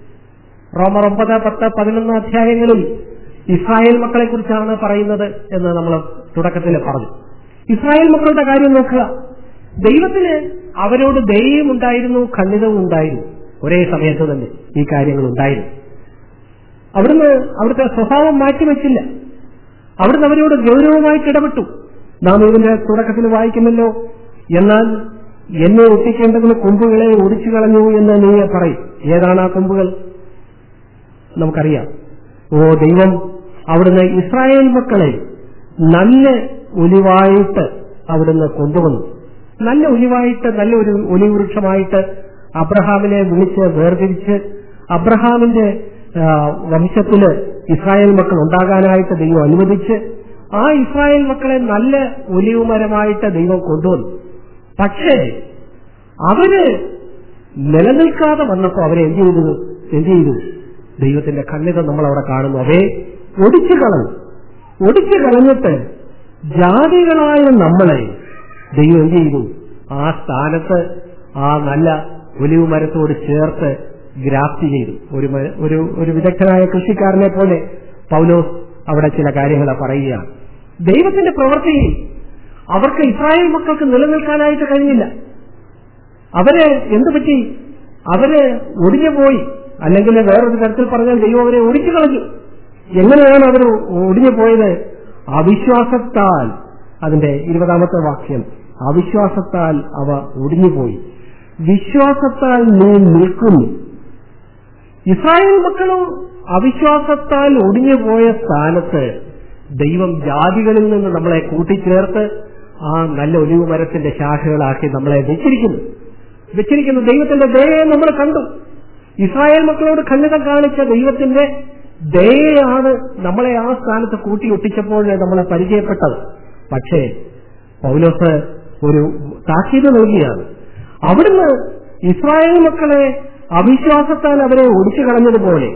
Speaker 1: റോമർ ഒമ്പത് പത്ത് പതിനൊന്ന് അധ്യായങ്ങളിൽ ഇസ്രായേൽ മക്കളെ കുറിച്ചാണ് പറയുന്നത് എന്ന് നമ്മൾ തുടക്കത്തിൽ പറഞ്ഞു ഇസ്രായേൽ മക്കളുടെ കാര്യം നോക്കുക ദൈവത്തിന് അവരോട് ദയയും ഉണ്ടായിരുന്നു ഖണ്ഡിതവും ഉണ്ടായിരുന്നു ഒരേ സമയത്ത് തന്നെ ഈ കാര്യങ്ങൾ ഉണ്ടായിരുന്നു അവിടുന്ന് അവിടുത്തെ സ്വഭാവം മാറ്റിവെച്ചില്ല അവിടുന്ന് അവരോട് ഗൗരവമായിട്ട് ഇടപെട്ടു നാം ഇതിന്റെ തുടക്കത്തിൽ വായിക്കുമല്ലോ എന്നാൽ എന്നെ ഒട്ടിക്കേണ്ടതിന് കൊമ്പുകളെ ഒടിച്ചു കളഞ്ഞു എന്ന് നീ പറയും ഏതാണ് ആ കൊമ്പുകൾ നമുക്കറിയാം ഓ ദൈവം അവിടുന്ന് ഇസ്രായേൽ മക്കളെ നല്ല ഒലിവായിട്ട് അവിടുന്ന് കൊണ്ടുവന്നു നല്ല ഒലിവായിട്ട് നല്ല ഒരു ഒലിവൃക്ഷമായിട്ട് അബ്രഹാമിനെ വിളിച്ച് വേർതിരിച്ച് അബ്രഹാമിന്റെ ആ, വംശത്തില് ഇസ്രായേൽ മക്കൾ ഉണ്ടാകാനായിട്ട് ദൈവം അനുവദിച്ച് ആ ഇസ്രായേൽ മക്കളെ നല്ല ഒലിവ് മരമായിട്ട് ദൈവം കൊണ്ടുവന്നു പക്ഷേ അവര് നിലനിൽക്കാതെ വന്നപ്പോ അവരെ എന്ത് ചെയ്തു എന്ത് ചെയ്തു ദൈവത്തിന്റെ കണ്ണിത നമ്മൾ അവിടെ കാണുന്നു അവയെ ഒടിച്ചു കളഞ്ഞു ഒടിച്ചു കളഞ്ഞിട്ട് ജാതികളായ നമ്മളെ ദൈവം എന്ത് ചെയ്തു ആ സ്ഥാനത്ത് ആ നല്ല ഒലിവ് മരത്തോട് ചേർത്ത് ഗ്രാഫ്റ്റ് ചെയ്തു ഒരു മ- ഒരു ഒരു വിദഗ്ധനായ കൃഷിക്കാരനെ പോലെ പൗലോസ് അവിടെ ചില കാര്യങ്ങൾ പറയുകയാണ് ദൈവത്തിന്റെ പ്രവൃത്തിയിൽ അവർക്ക് ഇസ്രായേൽ മക്കൾക്ക് നിലനിൽക്കാനായിട്ട് കഴിഞ്ഞില്ല അവര് എന്ത് പറ്റി അവര് ഒടിഞ്ഞു പോയി അല്ലെങ്കിൽ വേറൊരു തരത്തിൽ പറഞ്ഞാൽ ദൈവം അവരെ ഒടിച്ചു കളഞ്ഞു എങ്ങനെയാണ് അവർ ഒടിഞ്ഞു പോയത് അവിശ്വാസത്താൽ അതിന്റെ ഇരുപതാമത്തെ വാക്യം അവിശ്വാസത്താൽ അവ ഒടിഞ്ഞുപോയി വിശ്വാസത്താൽ നീ നിൽക്കുന്നു ഇസ്രായേൽ മക്കളും അവിശ്വാസത്താൽ ഒടിഞ്ഞുപോയ സ്ഥാനത്ത് ദൈവം ജാതികളിൽ നിന്ന് നമ്മളെ കൂട്ടിച്ചേർത്ത് ആ നല്ല ഒലിവ് മരത്തിന്റെ ശാഖകളാക്കി നമ്മളെ വെച്ചിരിക്കുന്നു വെച്ചിരിക്കുന്നു ദൈവത്തിന്റെ ദയയെ നമ്മൾ കണ്ടു ഇസ്രായേൽ മക്കളോട് ഖണ്ഡിതം കാണിച്ച ദൈവത്തിന്റെ ദയയാണ് നമ്മളെ ആ സ്ഥാനത്ത് കൂട്ടി ഒട്ടിച്ചപ്പോൾ നമ്മളെ പരിചയപ്പെട്ടത് പക്ഷേ പൗലോസ് ഒരു താക്കീത് നൽകിയാണ് അവിടുന്ന് ഇസ്രായേൽ മക്കളെ അവിശ്വാസത്താൽ അവരെ ഒടിച്ചു കളഞ്ഞതുപോലെ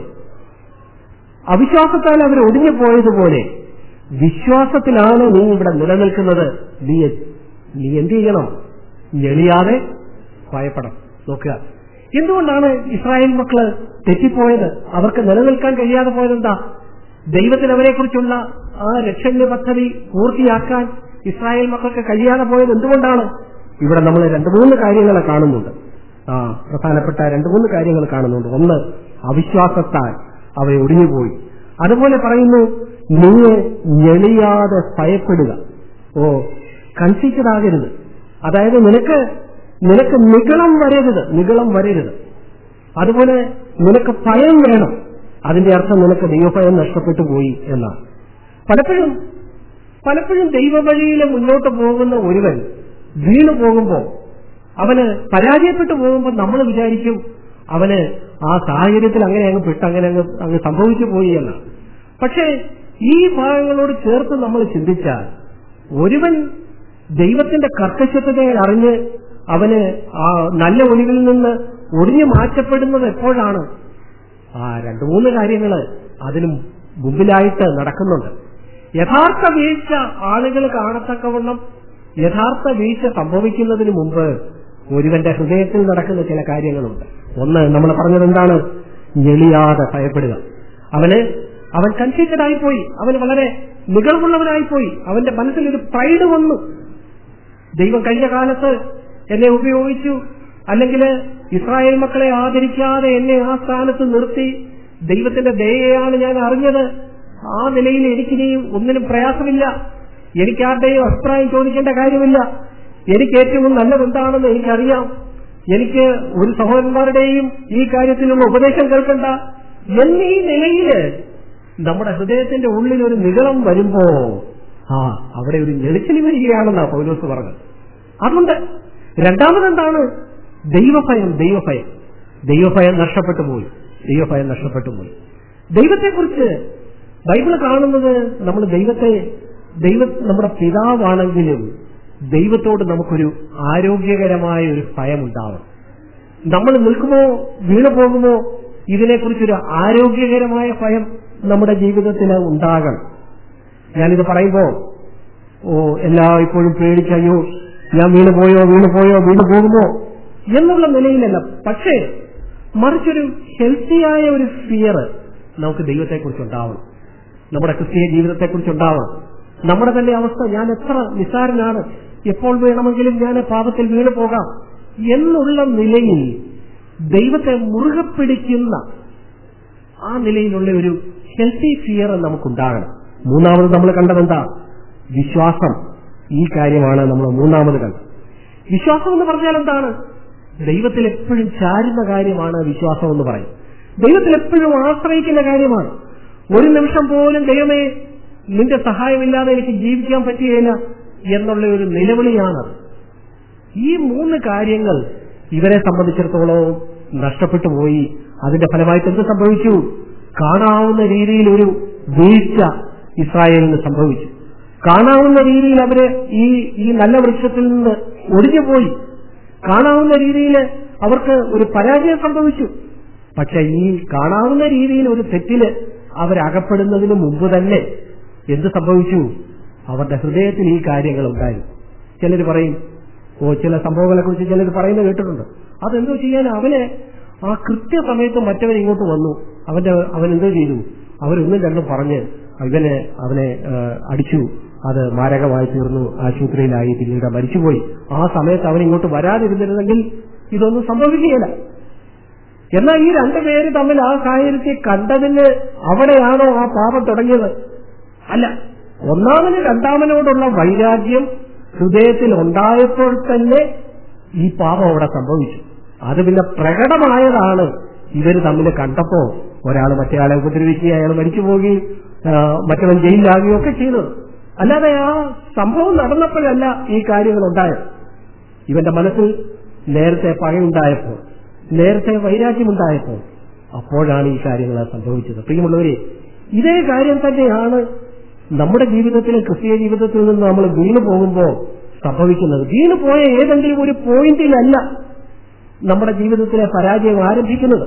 Speaker 1: അവിശ്വാസത്താൽ അവർ ഒടിഞ്ഞു പോയതുപോലെ വിശ്വാസത്തിലാണ് നീ ഇവിടെ നിലനിൽക്കുന്നത് നീ നീ എന്ത് ചെയ്യണം ഞെളിയാതെ ഭയപ്പെടണം നോക്കുക എന്തുകൊണ്ടാണ് ഇസ്രായേൽ മക്കള് തെറ്റിപ്പോയത് അവർക്ക് നിലനിൽക്കാൻ കഴിയാതെ പോയതെന്താ ദൈവത്തിന് അവരെക്കുറിച്ചുള്ള ആ രക്ഷണ്യ പദ്ധതി പൂർത്തിയാക്കാൻ ഇസ്രായേൽ മക്കൾക്ക് കഴിയാതെ പോയത് എന്തുകൊണ്ടാണ് ഇവിടെ നമ്മൾ രണ്ട് മൂന്ന് കാര്യങ്ങൾ കാണുന്നുണ്ട് ആ പ്രധാനപ്പെട്ട രണ്ട് മൂന്ന് കാര്യങ്ങൾ കാണുന്നുണ്ട് ഒന്ന് അവിശ്വാസത്താൽ അവയെ ഒടിഞ്ഞുപോയി അതുപോലെ പറയുന്നു നീ ഞെളിയാതെ ഭയപ്പെടുക ഓ കൺഫ്യൂസ്ഡ് ആകരുത് അതായത് നിനക്ക് നിനക്ക് നിഗളം വരരുത് നിഗളം വരരുത് അതുപോലെ നിനക്ക് ഭയം വേണം അതിന്റെ അർത്ഥം നിനക്ക് ദൈവഭയം നഷ്ടപ്പെട്ടു പോയി എന്നാണ് പലപ്പോഴും പലപ്പോഴും ദൈവവഴിയിൽ മുന്നോട്ട് പോകുന്ന ഒരുവൻ വീണു പോകുമ്പോ അവന് പരാജയപ്പെട്ടു പോകുമ്പോൾ നമ്മൾ വിചാരിക്കും അവന് ആ സാഹചര്യത്തിൽ അങ്ങനെ അങ്ങ് പെട്ട് അങ്ങനെ അങ്ങ് അങ്ങ് സംഭവിച്ചു പോയി എന്നാണ് പക്ഷേ ഈ ഭാഗങ്ങളോട് ചേർത്ത് നമ്മൾ ചിന്തിച്ചാൽ ഒരുവൻ ദൈവത്തിന്റെ കർക്കശത്വത്തെ അറിഞ്ഞ് അവന് ആ നല്ല ഒലികളിൽ നിന്ന് ഒടിഞ്ഞു മാറ്റപ്പെടുന്നത് എപ്പോഴാണ് ആ രണ്ടു മൂന്ന് കാര്യങ്ങൾ അതിനും മുമ്പിലായിട്ട് നടക്കുന്നുണ്ട് യഥാർത്ഥ വീഴ്ച ആളുകൾ കാണത്തക്കവണ്ണം യഥാർത്ഥ വീഴ്ച സംഭവിക്കുന്നതിന് മുമ്പ് ഒരുവന്റെ ഹൃദയത്തിൽ നടക്കുന്ന ചില കാര്യങ്ങളുണ്ട് ഒന്ന് നമ്മൾ പറഞ്ഞത് എന്താണ് ഞെളിയാതെ ഭയപ്പെടുക അവന് അവൻ കൺഫ്യൂറ്റഡ് ആയിപ്പോയി അവന് വളരെ നിഗളവുള്ളവനായിപ്പോയി അവന്റെ മനസ്സിൽ ഒരു പ്രൈഡ് വന്നു ദൈവം കഴിഞ്ഞ കാലത്ത് എന്നെ ഉപയോഗിച്ചു അല്ലെങ്കിൽ ഇസ്രായേൽ മക്കളെ ആദരിക്കാതെ എന്നെ ആ സ്ഥാനത്ത് നിർത്തി ദൈവത്തിന്റെ ദയയാണ് ഞാൻ അറിഞ്ഞത് ആ നിലയിൽ എനിക്കിനിയും ഒന്നിനും പ്രയാസമില്ല എനിക്ക് ആരുടെയും അഭിപ്രായം ചോദിക്കേണ്ട കാര്യമില്ല എനിക്ക് ഏറ്റവും നല്ലത് എന്താണെന്ന് എനിക്കറിയാം എനിക്ക് ഒരു സഹോദരന്മാരുടെയും ഈ കാര്യത്തിലുള്ള ഉപദേശം കേൾക്കണ്ട എന്നീ നിലയില് നമ്മുടെ ഹൃദയത്തിന്റെ ഉള്ളിൽ ഒരു നിഗളം വരുമ്പോ ആ അവിടെ ഒരു ഞെളിച്ചിലി വരികയാണെന്നാ പൗലോസ് പറഞ്ഞത് അതുകൊണ്ട് രണ്ടാമതെന്താണ് ദൈവഭയം ദൈവഭയം ദൈവഭയം നഷ്ടപ്പെട്ടു പോയി ദൈവഭയം നഷ്ടപ്പെട്ടു പോയി ദൈവത്തെക്കുറിച്ച് ബൈബിൾ കാണുന്നത് നമ്മൾ ദൈവത്തെ ദൈവ നമ്മുടെ പിതാവാണെങ്കിലും ദൈവത്തോട് നമുക്കൊരു ആരോഗ്യകരമായ ഒരു ഭയം ഉണ്ടാവണം നമ്മൾ നിൽക്കുമോ വീണു പോകുമോ ഇതിനെക്കുറിച്ചൊരു ആരോഗ്യകരമായ ഭയം നമ്മുടെ ജീവിതത്തിൽ ഉണ്ടാകണം ഞാനിത് പറയുമ്പോ ഓ എല്ലാ ഇപ്പോഴും പേടിച്ചയ്യോ ഞാൻ വീണു പോയോ വീണു പോയോ വീണു പോകുമോ എന്നുള്ള നിലയിലല്ല പക്ഷേ മറിച്ചൊരു ഹെൽത്തിയായ ഒരു ഫിയർ നമുക്ക് ദൈവത്തെക്കുറിച്ച് ഉണ്ടാവണം നമ്മുടെ ക്രിസ്തീയ ജീവിതത്തെക്കുറിച്ച് ഉണ്ടാവണം നമ്മുടെ തന്നെ അവസ്ഥ ഞാൻ എത്ര നിസ്സാരനാണ് എപ്പോൾ വേണമെങ്കിലും ഞാൻ പാപത്തിൽ വീണു പോകാം എന്നുള്ള നിലയിൽ ദൈവത്തെ മുറുകെ പിടിക്കുന്ന ആ നിലയിലുള്ള ഒരു ഹെൽത്തി ഫിയർ നമുക്കുണ്ടാകണം മൂന്നാമത് നമ്മൾ കണ്ടതെന്താ വിശ്വാസം ഈ കാര്യമാണ് നമ്മൾ മൂന്നാമത് കണ്ടത് വിശ്വാസം എന്ന് പറഞ്ഞാൽ എന്താണ് ദൈവത്തിൽ എപ്പോഴും ചാരുന്ന കാര്യമാണ് വിശ്വാസം എന്ന് പറയും ദൈവത്തിൽ എപ്പോഴും ആശ്രയിക്കുന്ന കാര്യമാണ് ഒരു നിമിഷം പോലും ദൈവമേ നിന്റെ സഹായമില്ലാതെ എനിക്ക് ജീവിക്കാൻ പറ്റുകയില്ല എന്നുള്ള ഒരു നിലവിളിയാണത് ഈ മൂന്ന് കാര്യങ്ങൾ ഇവരെ സംബന്ധിച്ചിടത്തോളം നഷ്ടപ്പെട്ടു പോയി അതിന്റെ ഫലമായിട്ട് എന്ത് സംഭവിച്ചു കാണാവുന്ന രീതിയിൽ ഒരു വീഴ്ച ഇസ്രായേലിന് സംഭവിച്ചു കാണാവുന്ന രീതിയിൽ അവര് ഈ ഈ നല്ല വൃക്ഷത്തിൽ നിന്ന് ഒടിഞ്ഞുപോയി കാണാവുന്ന രീതിയിൽ അവർക്ക് ഒരു പരാജയം സംഭവിച്ചു പക്ഷെ ഈ കാണാവുന്ന രീതിയിൽ ഒരു തെറ്റില് അവരകപ്പെടുന്നതിന് മുമ്പ് തന്നെ എന്ത് സംഭവിച്ചു അവരുടെ ഹൃദയത്തിൽ ഈ കാര്യങ്ങൾ ഉണ്ടായി ചിലർ പറയും ഓ ചില സംഭവങ്ങളെ കുറിച്ച് ചിലർ പറയുന്നത് കേട്ടിട്ടുണ്ട് അതെന്തോ ചെയ്യാൻ അവനെ ആ കൃത്യസമയത്ത് മറ്റവൻ ഇങ്ങോട്ട് വന്നു അവന്റെ അവൻ എന്തോ ചെയ്തു അവരൊന്നും രണ്ടും പറഞ്ഞ് ഇവനെ അവനെ ആ, അടിച്ചു അത് മാരകമായി തീർന്നു ആശുപത്രിയിലായി പിന്നീട് മരിച്ചുപോയി ആ സമയത്ത് അവൻ ഇങ്ങോട്ട് വരാതിരുന്നിരുന്നെങ്കിൽ ഇതൊന്നും സംഭവിക്കുകയില്ല എന്നാൽ ഈ രണ്ടുപേര് തമ്മിൽ ആ സാഹചര്യത്തെ കണ്ടതിന് അവിടെയാണോ ആ പാപം തുടങ്ങിയത് അല്ല ഒന്നാമന് രണ്ടാമനോടുള്ള വൈരാഗ്യം ഹൃദയത്തിൽ ഉണ്ടായപ്പോൾ തന്നെ ഈ പാപം അവിടെ സംഭവിച്ചു അത് പിന്നെ പ്രകടമായതാണ് ഇവര് തമ്മിൽ കണ്ടപ്പോ ഒരാൾ മറ്റേയാളെ ഉപദ്രവിക്കുകയും അയാൾ മരിച്ചു പോവുകയും ആ, മറ്റവൻ ജയിലിലാകുകയും ഒക്കെ ചെയ്തത് അല്ലാതെ ആ സംഭവം നടന്നപ്പോഴല്ല ഈ കാര്യങ്ങൾ ഉണ്ടായത് ഇവന്റെ മനസ്സിൽ നേരത്തെ പകയുണ്ടായപ്പോൾ നേരത്തെ വൈരാഗ്യമുണ്ടായപ്പോൾ അപ്പോഴാണ് ഈ കാര്യങ്ങൾ സംഭവിച്ചത് പ്രിയമുള്ളവരെ ഇതേ കാര്യം തന്നെയാണ് നമ്മുടെ ജീവിതത്തിലെ ക്രിസ്തീയ ജീവിതത്തിൽ നിന്ന് നമ്മൾ വീണു പോകുമ്പോൾ സംഭവിക്കുന്നത് വീണു പോയ ഏതെങ്കിലും ഒരു പോയിന്റിലല്ല നമ്മുടെ ജീവിതത്തിലെ പരാജയം ആരംഭിക്കുന്നത്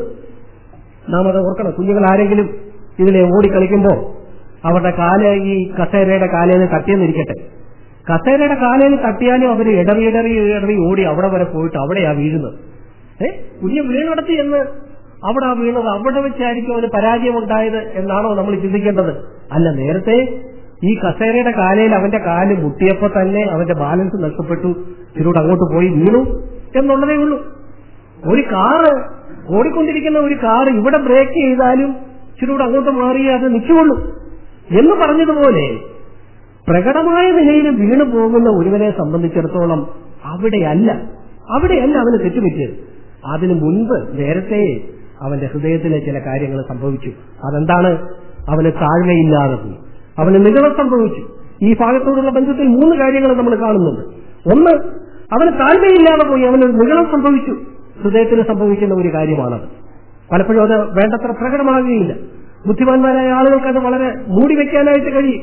Speaker 1: നാം അത് ഓർക്കണം കുഞ്ഞുങ്ങൾ ആരെങ്കിലും ഇതിലെ ഓടിക്കളിക്കുമ്പോൾ അവരുടെ കാല് ഈ കസേരയുടെ കാലയിൽ തട്ടിയെന്നിരിക്കട്ടെ കസേരയുടെ കാലയിൽ തട്ടിയാലും അവർ ഇടറി ഇടറി ഇടറി ഓടി അവിടെ വരെ പോയിട്ട് അവിടെയാ വീഴുന്നത് ഏ കുഞ്ഞ് വീണടത്തി എന്ന് അവിടെ ആ വീണത് അവിടെ വെച്ചായിരിക്കും അവന് പരാജയം ഉണ്ടായത് എന്നാണോ നമ്മൾ ചിന്തിക്കേണ്ടത് അല്ല നേരത്തെ ഈ കസേരയുടെ കാലയിൽ അവന്റെ കാല് മുട്ടിയപ്പോ തന്നെ അവന്റെ ബാലൻസ് നഷ്ടപ്പെട്ടു ഇതിലൂടെ അങ്ങോട്ട് പോയി വീണു എന്നുള്ളതേ ഉള്ളൂ ഒരു കാറ് ഓടിക്കൊണ്ടിരിക്കുന്ന ഒരു കാർ ഇവിടെ ബ്രേക്ക് ചെയ്താലും ഇച്ചിരൂടെ അങ്ങോട്ട് മാറിയേ അത് നിൽക്കുള്ളൂ എന്ന് പറഞ്ഞതുപോലെ പ്രകടമായ നിലയിൽ വീണു പോകുന്ന ഒരുവനെ സംബന്ധിച്ചിടത്തോളം അവിടെയല്ല അവിടെയല്ല അവന് തെറ്റുപറ്റിയത് അതിനു മുൻപ് നേരത്തെ അവന്റെ ഹൃദയത്തിലെ ചില കാര്യങ്ങൾ സംഭവിച്ചു അതെന്താണ് അവന് താഴ്മയില്ലാതെ പോയി അവന് നിഗളം സംഭവിച്ചു ഈ ഭാഗത്തോടുള്ള ബന്ധത്തിൽ മൂന്ന് കാര്യങ്ങൾ നമ്മൾ കാണുന്നുണ്ട് ഒന്ന് അവന് താഴ്മയില്ലാതെ പോയി അവന് നിഗളം സംഭവിച്ചു ഹൃദയത്തിന് സംഭവിക്കുന്ന ഒരു കാര്യമാണത് പലപ്പോഴും അത് വേണ്ടത്ര പ്രകടമാകുകയില്ല ബുദ്ധിമാന്മാരായ ആളുകൾക്ക് അത് വളരെ മൂടി വെക്കാനായിട്ട് കഴിയും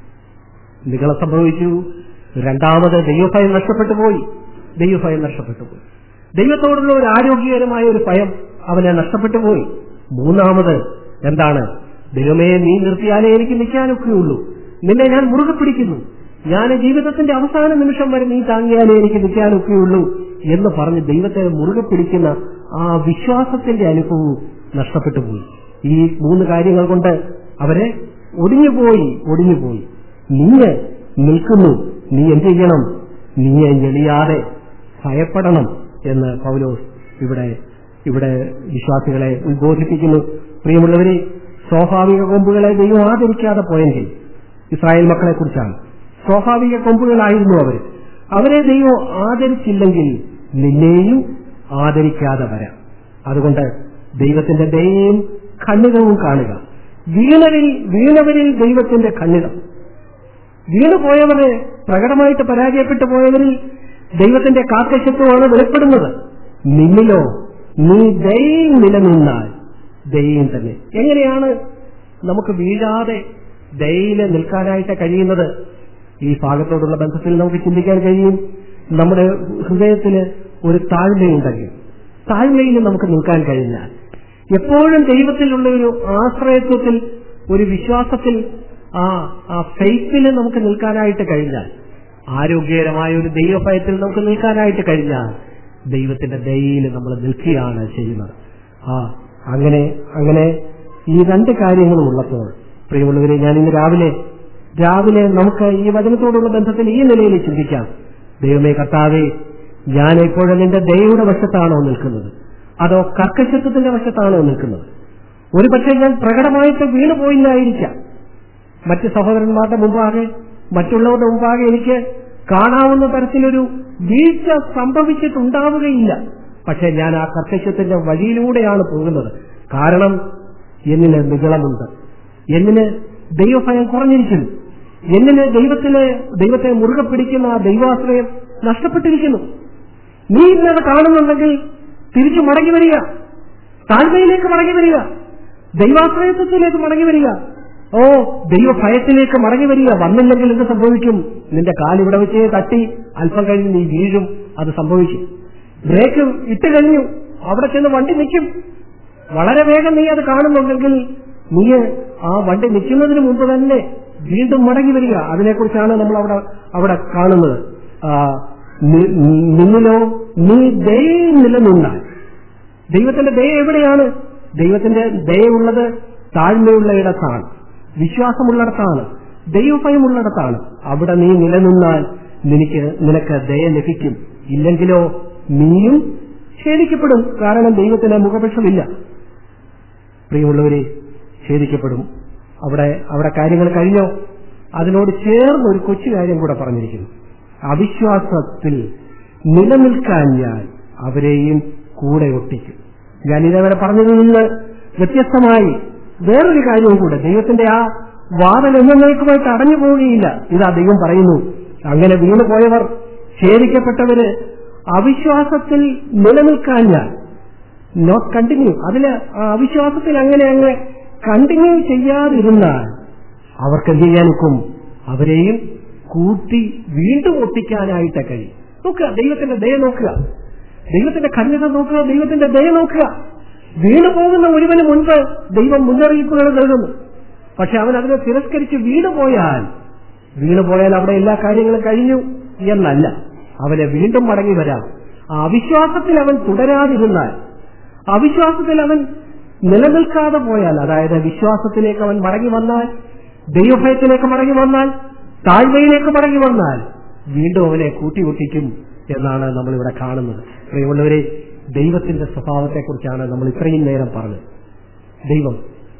Speaker 1: നിഗളം സംഭവിച്ചു രണ്ടാമത് ദൈവഭയം നഷ്ടപ്പെട്ടു പോയി ദൈവഭയം നഷ്ടപ്പെട്ടു പോയി ദൈവത്തോടുള്ള ഒരു ആരോഗ്യകരമായ ഒരു ഭയം അവനെ നഷ്ടപ്പെട്ടു പോയി മൂന്നാമത് എന്താണ് ദൈവമേ നീ നിർത്തിയാലേ എനിക്ക് നിൽക്കാനൊക്കെയുള്ളൂ നിന്നെ ഞാൻ മുറുകെ പിടിക്കുന്നു ഞാൻ ജീവിതത്തിന്റെ അവസാന നിമിഷം വരെ നീ താങ്ങിയാലേ എനിക്ക് നിൽക്കാനൊക്കെയുള്ളൂ എന്ന് പറഞ്ഞ് ദൈവത്തെ മുറുകെ പിടിക്കുന്ന ആ വിശ്വാസത്തിന്റെ അനുഭവവും നഷ്ടപ്പെട്ടു പോയി ഈ മൂന്ന് കാര്യങ്ങൾ കൊണ്ട് അവരെ ഒടിഞ്ഞുപോയി ഒടിഞ്ഞുപോയി നീ നിൽക്കുന്നു നീ എന്ത് ചെയ്യണം നീ ഞെളിയാതെ ഭയപ്പെടണം എന്ന് പൗലോസ് ഇവിടെ ഇവിടെ വിശ്വാസികളെ ഉദ്ബോധിപ്പിക്കുന്നു പ്രിയമുള്ളവരെ സ്വാഭാവിക കൊമ്പുകളെ ദൈവം ആദരിക്കാതെ പോയെങ്കിൽ ഇസ്രായേൽ മക്കളെ കുറിച്ചാണ് സ്വാഭാവിക കൊമ്പുകളായിരുന്നു അവർ അവരെ ദൈവം ആദരിച്ചില്ലെങ്കിൽ നിന്നെയും ആദരിക്കാതെ വരാം അതുകൊണ്ട് ദൈവത്തിന്റെ ദയയും ഖണ്ഡിതവും കാണുക വീണവരിൽ വീണവരിൽ ദൈവത്തിന്റെ ഖണ്ഡിതം വീണുപോയവര് പ്രകടമായിട്ട് പരാജയപ്പെട്ടു പോയവരിൽ ദൈവത്തിന്റെ കാക്കശത്വമാണ് വെളിപ്പെടുന്നത് നിന്നിലോ നീ ദൈവം നിലനിന്നാൽ ദൈവം തന്നെ എങ്ങനെയാണ് നമുക്ക് വീഴാതെ ദൈവം നിൽക്കാനായിട്ട് കഴിയുന്നത് ഈ ഭാഗത്തോടുള്ള ബന്ധത്തിൽ നമുക്ക് ചിന്തിക്കാൻ കഴിയും നമ്മുടെ ഹൃദയത്തിന് ഒരു താഴ്മയുണ്ടെങ്കിൽ താഴ്മയിൽ നമുക്ക് നിൽക്കാൻ കഴിഞ്ഞാൽ എപ്പോഴും ദൈവത്തിലുള്ള ഒരു ആശ്രയത്വത്തിൽ ഒരു വിശ്വാസത്തിൽ ആ ആ ഫെയ്ത്തിൽ നമുക്ക് നിൽക്കാനായിട്ട് കഴിഞ്ഞാൽ ആരോഗ്യകരമായ ഒരു ദൈവഭയത്തിൽ നമുക്ക് നിൽക്കാനായിട്ട് കഴിഞ്ഞാൽ ദൈവത്തിന്റെ ദയയിൽ നമ്മൾ നിൽക്കുകയാണ് ചെയ്യുന്നത് ആ അങ്ങനെ അങ്ങനെ ഈ രണ്ട് കാര്യങ്ങളും ഉള്ളപ്പോൾ പ്രിയമുള്ളവരെ ഞാൻ ഇന്ന് രാവിലെ രാവിലെ നമുക്ക് ഈ വചനത്തോടുള്ള ബന്ധത്തിൽ ഈ നിലയിൽ ചിന്തിക്കാം ദൈവമേ കർത്താവേ ഞാൻ എപ്പോഴും നിന്റെ ദയയുടെ വശത്താണോ നിൽക്കുന്നത് അതോ കർക്കശത്വത്തിന്റെ വശത്താണോ നിൽക്കുന്നത് ഒരു പക്ഷേ ഞാൻ പ്രകടമായിട്ട് വീണുപോയില്ലായിരിക്കാം മറ്റ് സഹോദരന്മാരുടെ മുമ്പാകെ മറ്റുള്ളവരുടെ മുമ്പാകെ എനിക്ക് കാണാവുന്ന തരത്തിലൊരു വീഴ്ച സംഭവിച്ചിട്ടുണ്ടാവുകയില്ല പക്ഷെ ഞാൻ ആ കർക്കശത്തിന്റെ വഴിയിലൂടെയാണ് പോകുന്നത് കാരണം എന്നിന് നികളമുണ്ട് എന്നിന് ദൈവഭയം കുറഞ്ഞിരിക്കുന്നു എന്നിന് ദൈവത്തിലെ ദൈവത്തെ മുറുകെ പിടിക്കുന്ന ആ ദൈവാശ്രയം നഷ്ടപ്പെട്ടിരിക്കുന്നു നീ ഇന്നത് കാണുന്നുണ്ടെങ്കിൽ തിരിച്ചു മടങ്ങി വരിക താഴ്മയിലേക്ക് മടങ്ങി വരിക ദൈവാശ്രയത്വത്തിലേക്ക് മടങ്ങി വരിക ഓ ദൈവഭയത്തിലേക്ക് മടങ്ങി വരിക വന്നില്ലെങ്കിൽ എന്ത് സംഭവിക്കും നിന്റെ കാലിവിടെ വെച്ചേ തട്ടി അല്പം കഴിഞ്ഞ് നീ വീഴും അത് സംഭവിക്കും ബ്രേക്ക് ഇട്ട് കഴിഞ്ഞു അവിടെ ചെന്ന് വണ്ടി നിൽക്കും വളരെ വേഗം നീ അത് കാണുന്നുണ്ടെങ്കിൽ നീ ആ വണ്ടി നിൽക്കുന്നതിന് മുമ്പ് തന്നെ വീണ്ടും മടങ്ങി വരിക അതിനെക്കുറിച്ചാണ് നമ്മൾ അവിടെ അവിടെ കാണുന്നത് ആ, നി- നിന്നിലോ നീ ദയം നിലനിന്നാൽ ദൈവത്തിന്റെ ദയ എവിടെയാണ് ദൈവത്തിന്റെ ദയുള്ളത് താഴ്മയുള്ള ഇടത്താണ് വിശ്വാസമുള്ളിടത്താണ് ദൈവഭയമുള്ളിടത്താണ് അവിടെ നീ നിലനിന്നാൽ നിനക്ക് നിനക്ക് ദയ ലഭിക്കും ഇല്ലെങ്കിലോ നീയും ഛേദിക്കപ്പെടും കാരണം ദൈവത്തിന് മുഖപക്ഷമില്ല പ്രിയമുള്ളവരെ ഛേദിക്കപ്പെടും അവിടെ അവിടെ കാര്യങ്ങൾ കഴിഞ്ഞോ അതിനോട് ചേർന്ന് ഒരു കൊച്ചു കാര്യം കൂടെ പറഞ്ഞിരിക്കുന്നു അവിശ്വാസത്തിൽ നിലനിൽക്കാൻ ഞാൻ അവരെയും കൂടെ ഒട്ടിക്കും ഞാൻ ഇതേവരെ പറഞ്ഞതിൽ നിന്ന് വ്യത്യസ്തമായി വേറൊരു കാര്യവും കൂടെ ദൈവത്തിന്റെ ആ വാദം എന്നേക്കുമായിട്ട് അടഞ്ഞു പോവുകയില്ല ഇതാ ദൈവം പറയുന്നു അങ്ങനെ വീണുപോയവർ ഛേദിക്കപ്പെട്ടവര് അവിശ്വാസത്തിൽ നിലനിൽക്കാൻ ഞാൻ നോട്ട് കണ്ടിന്യൂ അതില് ആ അവിശ്വാസത്തിൽ അങ്ങനെ അങ്ങ് കണ്ടിന്യൂ ചെയ്യാതിരുന്നാൽ അവർക്ക് എന്ത് ചെയ്യാനൊക്കും അവരെയും കൂട്ടി വീണ്ടും ഒട്ടിക്കാനായിട്ട് കഴിയും നോക്കുക ദൈവത്തിന്റെ ദയ നോക്കുക ദൈവത്തിന്റെ കണ്ണിത നോക്കുക ദൈവത്തിന്റെ ദയ നോക്കുക വീണു പോകുന്ന ഒരുവന് മുൻപ് ദൈവം മുന്നറിയിപ്പുകൾ നൽകുന്നു പക്ഷെ അവൻ അതിനെ തിരസ്കരിച്ച് വീണുപോയാൽ വീണുപോയാൽ അവിടെ എല്ലാ കാര്യങ്ങളും കഴിഞ്ഞു എന്നല്ല അവനെ വീണ്ടും മടങ്ങി വരാം ആ അവിശ്വാസത്തിൽ അവൻ തുടരാതിരുന്നാൽ അവിശ്വാസത്തിൽ അവൻ നിലനിൽക്കാതെ പോയാൽ അതായത് വിശ്വാസത്തിലേക്ക് അവൻ മടങ്ങി വന്നാൽ ദൈവഭയത്തിലേക്ക് മടങ്ങി വന്നാൽ താഴ്മയിലേക്ക് മടങ്ങി വന്നാൽ വീണ്ടും അവനെ കൂട്ടിമുട്ടിക്കും എന്നാണ് നമ്മൾ ഇവിടെ കാണുന്നത് പ്രിയമുള്ളവരെ ദൈവത്തിന്റെ സ്വഭാവത്തെക്കുറിച്ചാണ് നമ്മൾ ഇത്രയും നേരം പറഞ്ഞത് ദൈവം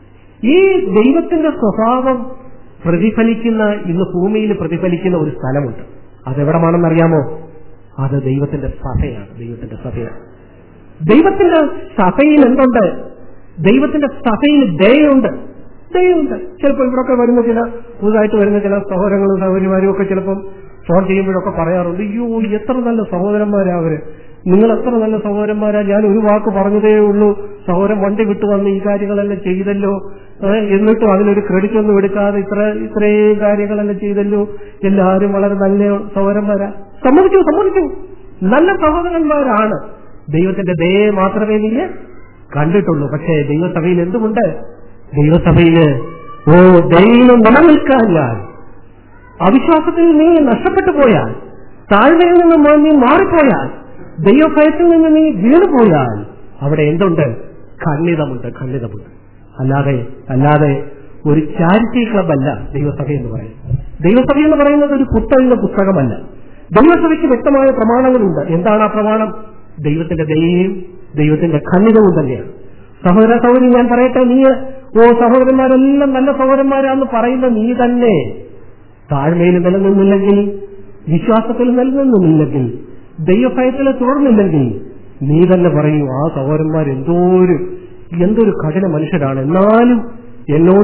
Speaker 1: ഈ ദൈവത്തിന്റെ സ്വഭാവം പ്രതിഫലിക്കുന്ന ഇന്ന് ഭൂമിയിൽ പ്രതിഫലിക്കുന്ന ഒരു സ്ഥലമുണ്ട് അതെവിടമാണെന്നറിയാമോ അത് ദൈവത്തിന്റെ സഭയാണ് ദൈവത്തിന്റെ സഭയാണ് ദൈവത്തിന്റെ സഭയിൽ എന്തുണ്ട് ദൈവത്തിന്റെ സഭയിൽ ദയുണ്ട് ദയുണ്ട് ചിലപ്പോൾ ഇവിടൊക്കെ വരുന്ന ചില പുതുതായിട്ട് വരുന്ന ചില സഹോദരങ്ങളും സഹോദരിമാരും ഒക്കെ ചിലപ്പം ഫോൺ ചെയ്യുമ്പോഴൊക്കെ പറയാറുണ്ട് അയ്യോ എത്ര നല്ല സഹോദരന്മാരാ അവര് നിങ്ങൾ എത്ര നല്ല സഹോദരന്മാരാ ഞാൻ ഒരു വാക്ക് പറഞ്ഞതേ ഉള്ളൂ സഹോദരൻ വണ്ടി വിട്ടു വന്ന് ഈ കാര്യങ്ങളെല്ലാം ചെയ്തല്ലോ ഏ, എന്നിട്ടും അതിനൊരു ക്രെഡിറ്റ് ഒന്നും എടുക്കാതെ ഇത്ര ഇത്രയും കാര്യങ്ങളെല്ലാം ചെയ്തല്ലോ എല്ലാവരും വളരെ നല്ല സഹോദരന്മാരാ സമ്മതിച്ചു സമ്മതിച്ചു നല്ല സഹോദരന്മാരാണ് ദൈവത്തിന്റെ ദയെ മാത്രമേ നീ കണ്ടിട്ടുള്ളൂ പക്ഷേ ദൈവസഭയിൽ എന്തുമുണ്ട് ദൈവസഭയില് ഓ ദൈവം നിലനിൽക്കാൻ ഞാൻ അവിശ്വാസത്തിൽ നീ നഷ്ടപ്പെട്ടു പോയാൽ താഴ്മയിൽ നിന്ന് മാ- നീ മാറിപ്പോയാൽ ദൈവഭയത്തിൽ നിന്ന് നീ വീണുപോയാൽ അവിടെ എന്തുണ്ട് ഖണ്ഡിതമുണ്ട് ഖണ്ഡിതമുണ്ട് അല്ലാതെ അല്ലാതെ ഒരു ചാരിറ്റി ക്ലബ് അല്ല ദൈവസഭ എന്ന് പറയുന്നത് ദൈവസഭ എന്ന് പറയുന്നത് ഒരു കുത്തഴിഞ്ഞ പുസ്തകമല്ല ദൈവസഭയ്ക്ക് വ്യക്തമായ പ്രമാണങ്ങളുണ്ട് എന്താണ് ആ പ്രമാണം ദൈവത്തിന്റെ ദയയും ദൈവത്തിന്റെ ഖണ്ഡിതവും തന്നെയാണ് സഹോദര സഹോദരി ഞാൻ പറയട്ടെ നീ ഓ സഹോദരന്മാരെല്ലാം നല്ല സഹോദരന്മാരാന്ന് പറയുന്ന നീ തന്നെ താഴ്മയിൽ നിലനിന്നില്ലെങ്കിൽ വിശ്വാസത്തിൽ നിലനിന്നില്ലെങ്കിൽ ദൈവഭയത്തിൽ തുടർന്നില്ലെങ്കിൽ നീ തന്നെ പറയൂ ആ സഹോദരന്മാർ എന്തോ ഒരു എന്തൊരു കഠിന മനുഷ്യരാണ് എന്നാലും എന്നോടും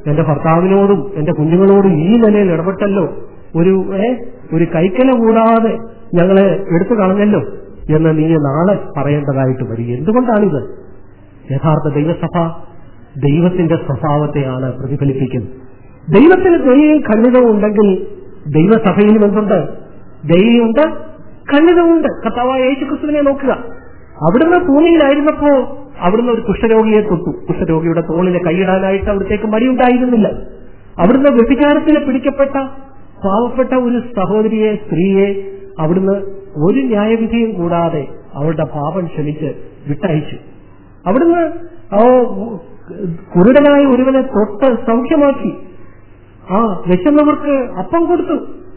Speaker 1: എന്റെ ഭർത്താവിനോടും എന്റെ കുഞ്ഞുങ്ങളോടും ഈ നിലയിൽ ഇടപെട്ടല്ലോ ഒരു ഏ ഒരു കൈക്കല കൂടാതെ ഞങ്ങളെ എടുത്തു കളഞ്ഞല്ലോ എന്ന് നീ നാളെ പറയേണ്ടതായിട്ട് വരിക എന്തുകൊണ്ടാണിത് യഥാർത്ഥ ദൈവസഭ ദൈവത്തിന്റെ സ്വഭാവത്തെയാണ് പ്രതിഫലിപ്പിക്കുന്നത് ദൈവത്തിന് ദയയും ഖണ്ഡിതവും ഉണ്ടെങ്കിൽ ദൈവസഭയിലും എന്തുണ്ട് ദയയുണ്ട് ഖണ്ഡിതവുമുണ്ട് കർത്താവായ യേശുക്രിസ്തുവിനെ നോക്കുക അവിടുന്ന് ഭൂമിയിലായിരുന്നപ്പോ അവിടുന്ന് ഒരു കുഷ്ഠരോഗിയെ തൊട്ടു കുഷ്ഠരോഗിയുടെ തോളിലെ കൈയിടാനായിട്ട് അവിടത്തേക്ക് മടിയുണ്ടായിരുന്നില്ല അവിടുന്ന് വ്യഭിചാരത്തിൽ പിടിക്കപ്പെട്ട പാവപ്പെട്ട ഒരു സഹോദരിയെ സ്ത്രീയെ അവിടുന്ന് ഒരു ന്യായവിധിയും കൂടാതെ അവളുടെ പാപം ക്ഷമിച്ച് വിട്ടയച്ചു അവിടുന്ന് ആ കുരുടനായ ഒരുവനെ തൊട്ട് സൗഖ്യമാക്കി ആ വിശന്നവർക്ക് അപ്പം കൊടുത്തു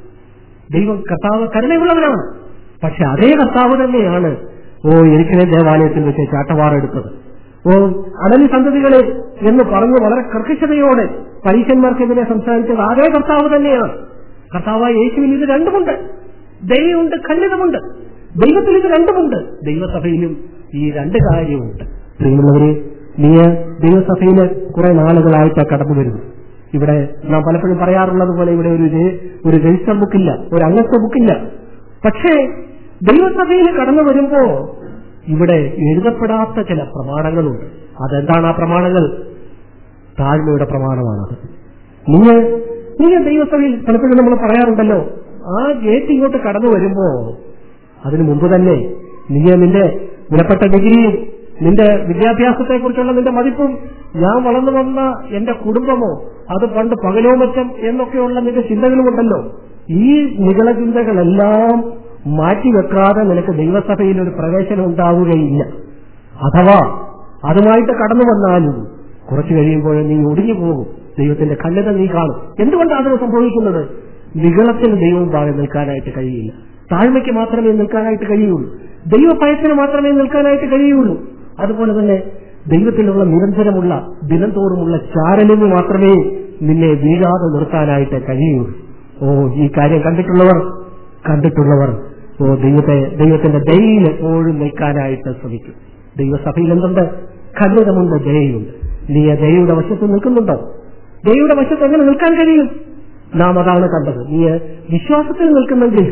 Speaker 1: ദൈവം കർത്താവ് കരുണയുള്ളവനാണ് പക്ഷെ അതേ കർത്താവ് തന്നെയാണ് ഓ എരിക്കനെ ദേവാലയത്തിൽ വെച്ച് ചാട്ടവാറെടുത്തത് ഓ അടലി സന്തതികളെ എന്ന് പറഞ്ഞ് വളരെ കർക്കശതയോടെ പരീക്ഷന്മാർക്കെതിരെ സംസാരിച്ചത് അതേ കർത്താവ് തന്നെയാണ് കർത്താവായ യേശുവിൽ ഇത് രണ്ടുമുണ്ട് ദൈവമുണ്ട് ഖണ്ഡിതമുണ്ട് ദൈവത്തിൽ ഇത് രണ്ടുമുണ്ട് ദൈവസഭയിലും ഈ രണ്ട് കാര്യമുണ്ട് പ്രിയമുള്ളവരെ നീ ദൈവസഭയിൽ കുറെ നാളുകളായിട്ട് കടന്നു വരുന്നു ഇവിടെ നാം പലപ്പോഴും പറയാറുള്ളത് പോലെ ഇവിടെ ഒരു രജി- ഒരു രജിസ്റ്റർ ബുക്കില്ല ഒരു അംഗത്വ ബുക്കില്ല പക്ഷേ ദൈവസഭയിൽ കടന്നു വരുമ്പോ ഇവിടെ എഴുതപ്പെടാത്ത ചില പ്രമാണങ്ങളുണ്ട് അതെന്താണ് ആ പ്രമാണങ്ങൾ താഴ്മയുടെ പ്രമാണമാണത് നിങ്ങൾ നിങ്ങൾ ദൈവസഭയിൽ പലപ്പോഴും നമ്മൾ പറയാറുണ്ടല്ലോ ആ ഗേറ്റ് ഇങ്ങോട്ട് കടന്നു വരുമ്പോ അതിനു മുമ്പ് തന്നെ നീ നിന്റെ വിലപ്പെട്ട ഡിഗ്രിയും നിന്റെ വിദ്യാഭ്യാസത്തെ കുറിച്ചുള്ള നിന്റെ മതിപ്പും ഞാൻ വളർന്നു വന്ന എന്റെ കുടുംബമോ അത് പണ്ട് പകലോമറ്റം എന്നൊക്കെയുള്ള നിന്റെ ചിന്തകളുമുണ്ടല്ലോ ഈ നികള ചിന്തകളെല്ലാം മാറ്റിവെക്കാതെ നിനക്ക് ദൈവസഭയിൽ ഒരു പ്രവേശനം ഉണ്ടാവുകയില്ല അഥവാ അതുമായിട്ട് കടന്നു വന്നാലും കുറച്ചു കഴിയുമ്പോൾ നീ ഒടിഞ്ഞു പോകും ദൈവത്തിന്റെ കണ്ണിത നീ കാണും എന്തുകൊണ്ടാണ് അത് സംഭവിക്കുന്നത് നികളത്തിന് ദൈവം പാകെ നിൽക്കാനായിട്ട് കഴിയില്ല താഴ്മയ്ക്ക് മാത്രമേ നിൽക്കാനായിട്ട് കഴിയുള്ളൂ ദൈവഭയത്തിന് മാത്രമേ നിൽക്കാനായിട്ട് കഴിയുള്ളൂ അതുപോലെ തന്നെ ദൈവത്തിലുള്ള നിരന്തരമുള്ള ദിനം തോറുമുള്ള ചാരലിന് മാത്രമേ നിന്നെ വീഴാതെ നിർത്താനായിട്ട് കഴിയുള്ളൂ ഓ ഈ കാര്യം കണ്ടിട്ടുള്ളവർ കണ്ടിട്ടുള്ളവർ ഓ ദൈവത്തെ ദൈവത്തിന്റെ ദയയിൽ എപ്പോഴും നിൽക്കാനായിട്ട് ശ്രമിക്കും ദൈവസഭയിൽ എന്തുണ്ട് ഖണ്ഡിതമുണ്ട് ദയയുണ്ട് നീ ആ ദയയുടെ വശത്ത് നിൽക്കുന്നുണ്ടോ ദയയുടെ വശത്ത് എങ്ങനെ നിൽക്കാൻ കഴിയും നാം അതാണ് കണ്ടത് നീ വിശ്വാസത്തിൽ നിൽക്കുന്നെങ്കിൽ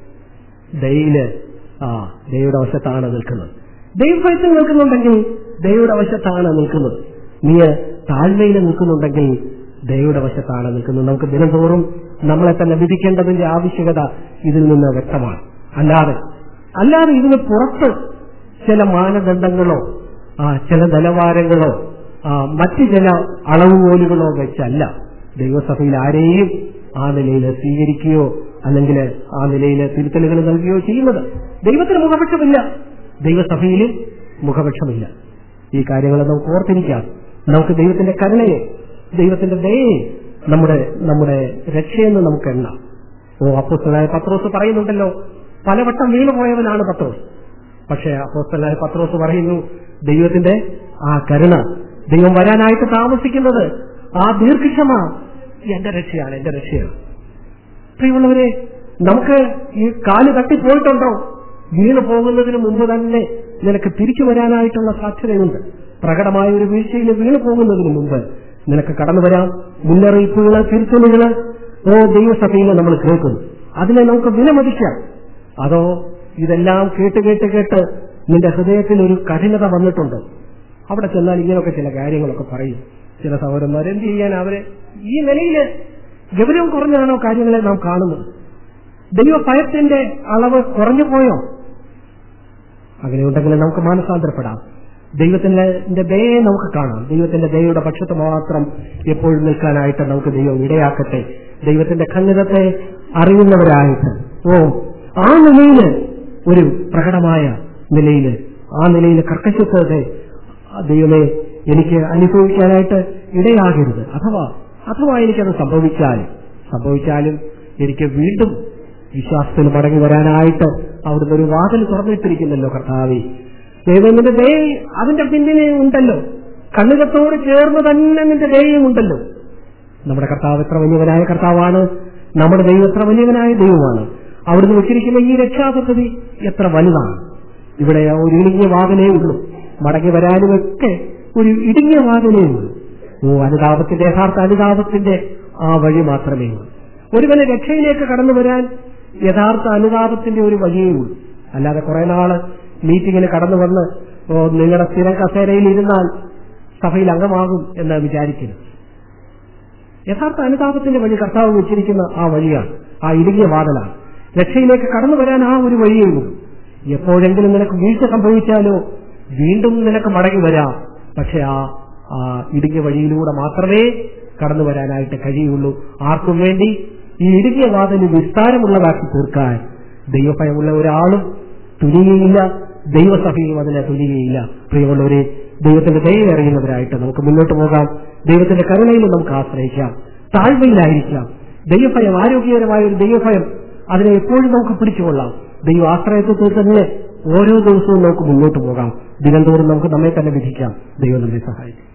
Speaker 1: ദയയില് ആ ദയയുടെ വശത്താണ് നിൽക്കുന്നത് ദൈവഭയത്തിൽ നിൽക്കുന്നുണ്ടെങ്കിൽ ദയയുടെ വശത്താണ് നിൽക്കുന്നത് നീ താഴ്മയിൽ നിൽക്കുന്നുണ്ടെങ്കിൽ ദയയുടെ വശത്താണ് നിൽക്കുന്നത് നമുക്ക് ദിനംതോറും നമ്മളെ തന്നെ വിധിക്കേണ്ടതിന്റെ ആവശ്യകത ഇതിൽ നിന്ന് വ്യക്തമാണ് അല്ലാതെ അല്ലാതെ ഇതിന് പുറത്ത് ചില മാനദണ്ഡങ്ങളോ ആ ചില നിലവാരങ്ങളോ ആ മറ്റ് ചില അളവുകോലുകളോ വെച്ചല്ല ദൈവസഭയിൽ ആരെയും ആ നിലയിൽ സ്വീകരിക്കുകയോ അല്ലെങ്കിൽ ആ നിലയിൽ തിരുത്തലുകൾ നൽകുകയോ ചെയ്യുന്നത് ദൈവത്തിന് മുഖപക്ഷമില്ല ദൈവസഭയിൽ മുഖപക്ഷമില്ല ഈ കാര്യങ്ങൾ നമുക്ക് ഓർത്തിരിക്കാം നമുക്ക് ദൈവത്തിന്റെ കരുണയെ ദൈവത്തിന്റെ ദയയെ നമ്മുടെ നമ്മുടെ രക്ഷയെന്ന് നമുക്ക് എണ്ണാം ഓ അപ്പോസ്തലായ പത്രോസ് പറയുന്നുണ്ടല്ലോ പലവട്ടം വീണുപോയവനാണ് പത്രോസ് പക്ഷേ അപ്പോസ്തലായ പത്രോസ് പറയുന്നു ദൈവത്തിന്റെ ആ കരുണ ദൈവം വരാനായിട്ട് താമസിക്കുന്നത് ആ ദീർഘക്ഷമ എന്റെ രക്ഷയാണ് എന്റെ രക്ഷയാണ് പ്രിയമുള്ളവരെ നമുക്ക് ഈ കാല് തട്ടിപ്പോയിട്ടുണ്ടോ വീണു പോകുന്നതിന് മുമ്പ് തന്നെ നിനക്ക് തിരിച്ചു വരാനായിട്ടുള്ള സാധ്യതയുണ്ട് പ്രകടമായ ഒരു വീഴ്ചയിൽ വീണു പോകുന്നതിന് മുമ്പ് നിനക്ക് കടന്നു വരാം മുന്നറിയിപ്പുകള് തിരുത്തലുകള് ഓ ദൈവസഭയിൽ നമ്മൾ കേൾക്കുന്നു അതിനെ നമുക്ക് വിലമതിക്കാം അതോ ഇതെല്ലാം കേട്ട് കേട്ട് കേട്ട് നിന്റെ ഹൃദയത്തിൽ ഒരു കഠിനത വന്നിട്ടുണ്ട് അവിടെ ചെന്നാൽ ഇങ്ങനെയൊക്കെ ചില കാര്യങ്ങളൊക്കെ പറയും ചില സഹോദരന്മാർ എന്ത് ചെയ്യാൻ അവരെ ഈ നിലയില് ഗൗരവം കുറഞ്ഞാണോ കാര്യങ്ങളെ നാം കാണുന്നത് ദൈവഭയത്തിന്റെ അളവ് കുറഞ്ഞു പോയോ അങ്ങനെയുണ്ടെങ്കിൽ നമുക്ക് മാനസാന്തരപ്പെടാം ദൈവത്തിന്റെ ദയയെ നമുക്ക് കാണാം ദൈവത്തിന്റെ ദയയുടെ പക്ഷത്ത് മാത്രം എപ്പോഴും നിൽക്കാനായിട്ട് നമുക്ക് ദൈവം ഇടയാക്കട്ടെ ദൈവത്തിന്റെ ഖണ്ഡിതത്തെ അറിയുന്നവരായിട്ട് ഓ ആ നിലയില് ഒരു പ്രകടമായ നിലയില് ആ നിലയിൽ കർക്കശത്വത്തെ ദൈവമേ എനിക്ക് അനുഭവിക്കാനായിട്ട് ഇടയാകരുത് അഥവാ അഥവാ എനിക്കത് സംഭവിച്ചാലും സംഭവിച്ചാലും എനിക്ക് വീണ്ടും വിശ്വാസത്തിൽ മടങ്ങി വരാനായിട്ട് അവിടുന്ന് ഒരു വാതിൽ തുറന്നിട്ടിരിക്കുന്നല്ലോ കർത്താവി ദൈവത്തിന്റെ ദയ അതിന്റെ പിന്നിലെ ഉണ്ടല്ലോ കണ്ണുകത്തോട് ചേർന്ന് തന്നെ നിന്റെ ദയയും ഉണ്ടല്ലോ നമ്മുടെ കർത്താവ് എത്ര വലിയവനായ കർത്താവാണ് നമ്മുടെ ദൈവം എത്ര വലിയവനായ ദൈവമാണ് അവിടുന്ന് വെച്ചിരിക്കുന്ന ഈ രക്ഷാപദ്ധതി എത്ര വലുതാണ് ഇവിടെ ഒരു ഇടുങ്ങിയ വാതിലേ ഉള്ളൂ മടങ്ങി വരാനുമൊക്കെ ഒരു ഇടുങ്ങിയ വാതിലേ ഉള്ളൂ ഓ അനുതാപത്തിന്റെ യഥാർത്ഥ അനുതാപത്തിന്റെ ആ വഴി മാത്രമേ ഉള്ളൂ ഒരുവന് രക്ഷയിലേക്ക് കടന്നു വരാൻ യഥാർത്ഥ അനുതാപത്തിന്റെ ഒരു വഴിയേ ഉള്ളൂ അല്ലാതെ കുറെ നാള് മീറ്റിങ്ങിന് കടന്നു വന്ന് ഓ നിങ്ങളുടെ സ്ഥിരം കസേരയിൽ ഇരുന്നാൽ സഭയിൽ അംഗമാകും എന്ന് വിചാരിക്കരുത് യഥാർത്ഥ അനുതാപത്തിന്റെ വഴി കർത്താവ് വെച്ചിരിക്കുന്ന ആ വഴിയാണ് ആ ഇടുങ്ങിയ വാതിലാണ് രക്ഷയിലേക്ക് കടന്നു വരാൻ ആ ഒരു വഴിയേ ഉള്ളൂ എപ്പോഴെങ്കിലും നിനക്ക് വീഴ്ച സംഭവിച്ചാലോ വീണ്ടും നിനക്ക് മടങ്ങി വരാം പക്ഷെ ആ ആ ഇടുങ്ങിയ വഴിയിലൂടെ മാത്രമേ കടന്നു വരാനായിട്ട് കഴിയുള്ളൂ ആർക്കും വേണ്ടി ഈ ഇടുങ്ങിയ വാതിന് വിസ്താരമുള്ളതാക്കി തീർക്കാൻ ദൈവഭയമുള്ള ഒരാളും തുനിയുകയില്ല ദൈവസഭയും അതിനെ തുനിയുകയില്ല പ്രിയമുള്ളവരെ ദൈവത്തിന്റെ ദയ അറിയുന്നവരായിട്ട് നമുക്ക് മുന്നോട്ട് പോകാം ദൈവത്തിന്റെ കരുണയിൽ നമുക്ക് ആശ്രയിക്കാം താഴ്മയിലായിരിക്കാം ദൈവഭയം ആരോഗ്യകരമായ ഒരു ദൈവഭയം അതിനെ എപ്പോഴും നമുക്ക് പിടിച്ചുകൊള്ളാം ദൈവ ആശ്രയത്തിൽ തന്നെ ഓരോ ദിവസവും നമുക്ക് മുന്നോട്ട് പോകാം ദിനംതോറും നമുക്ക് നമ്മെ തന്നെ വിധിക്കാം ദൈവം നമ്മെ സഹായിക്കും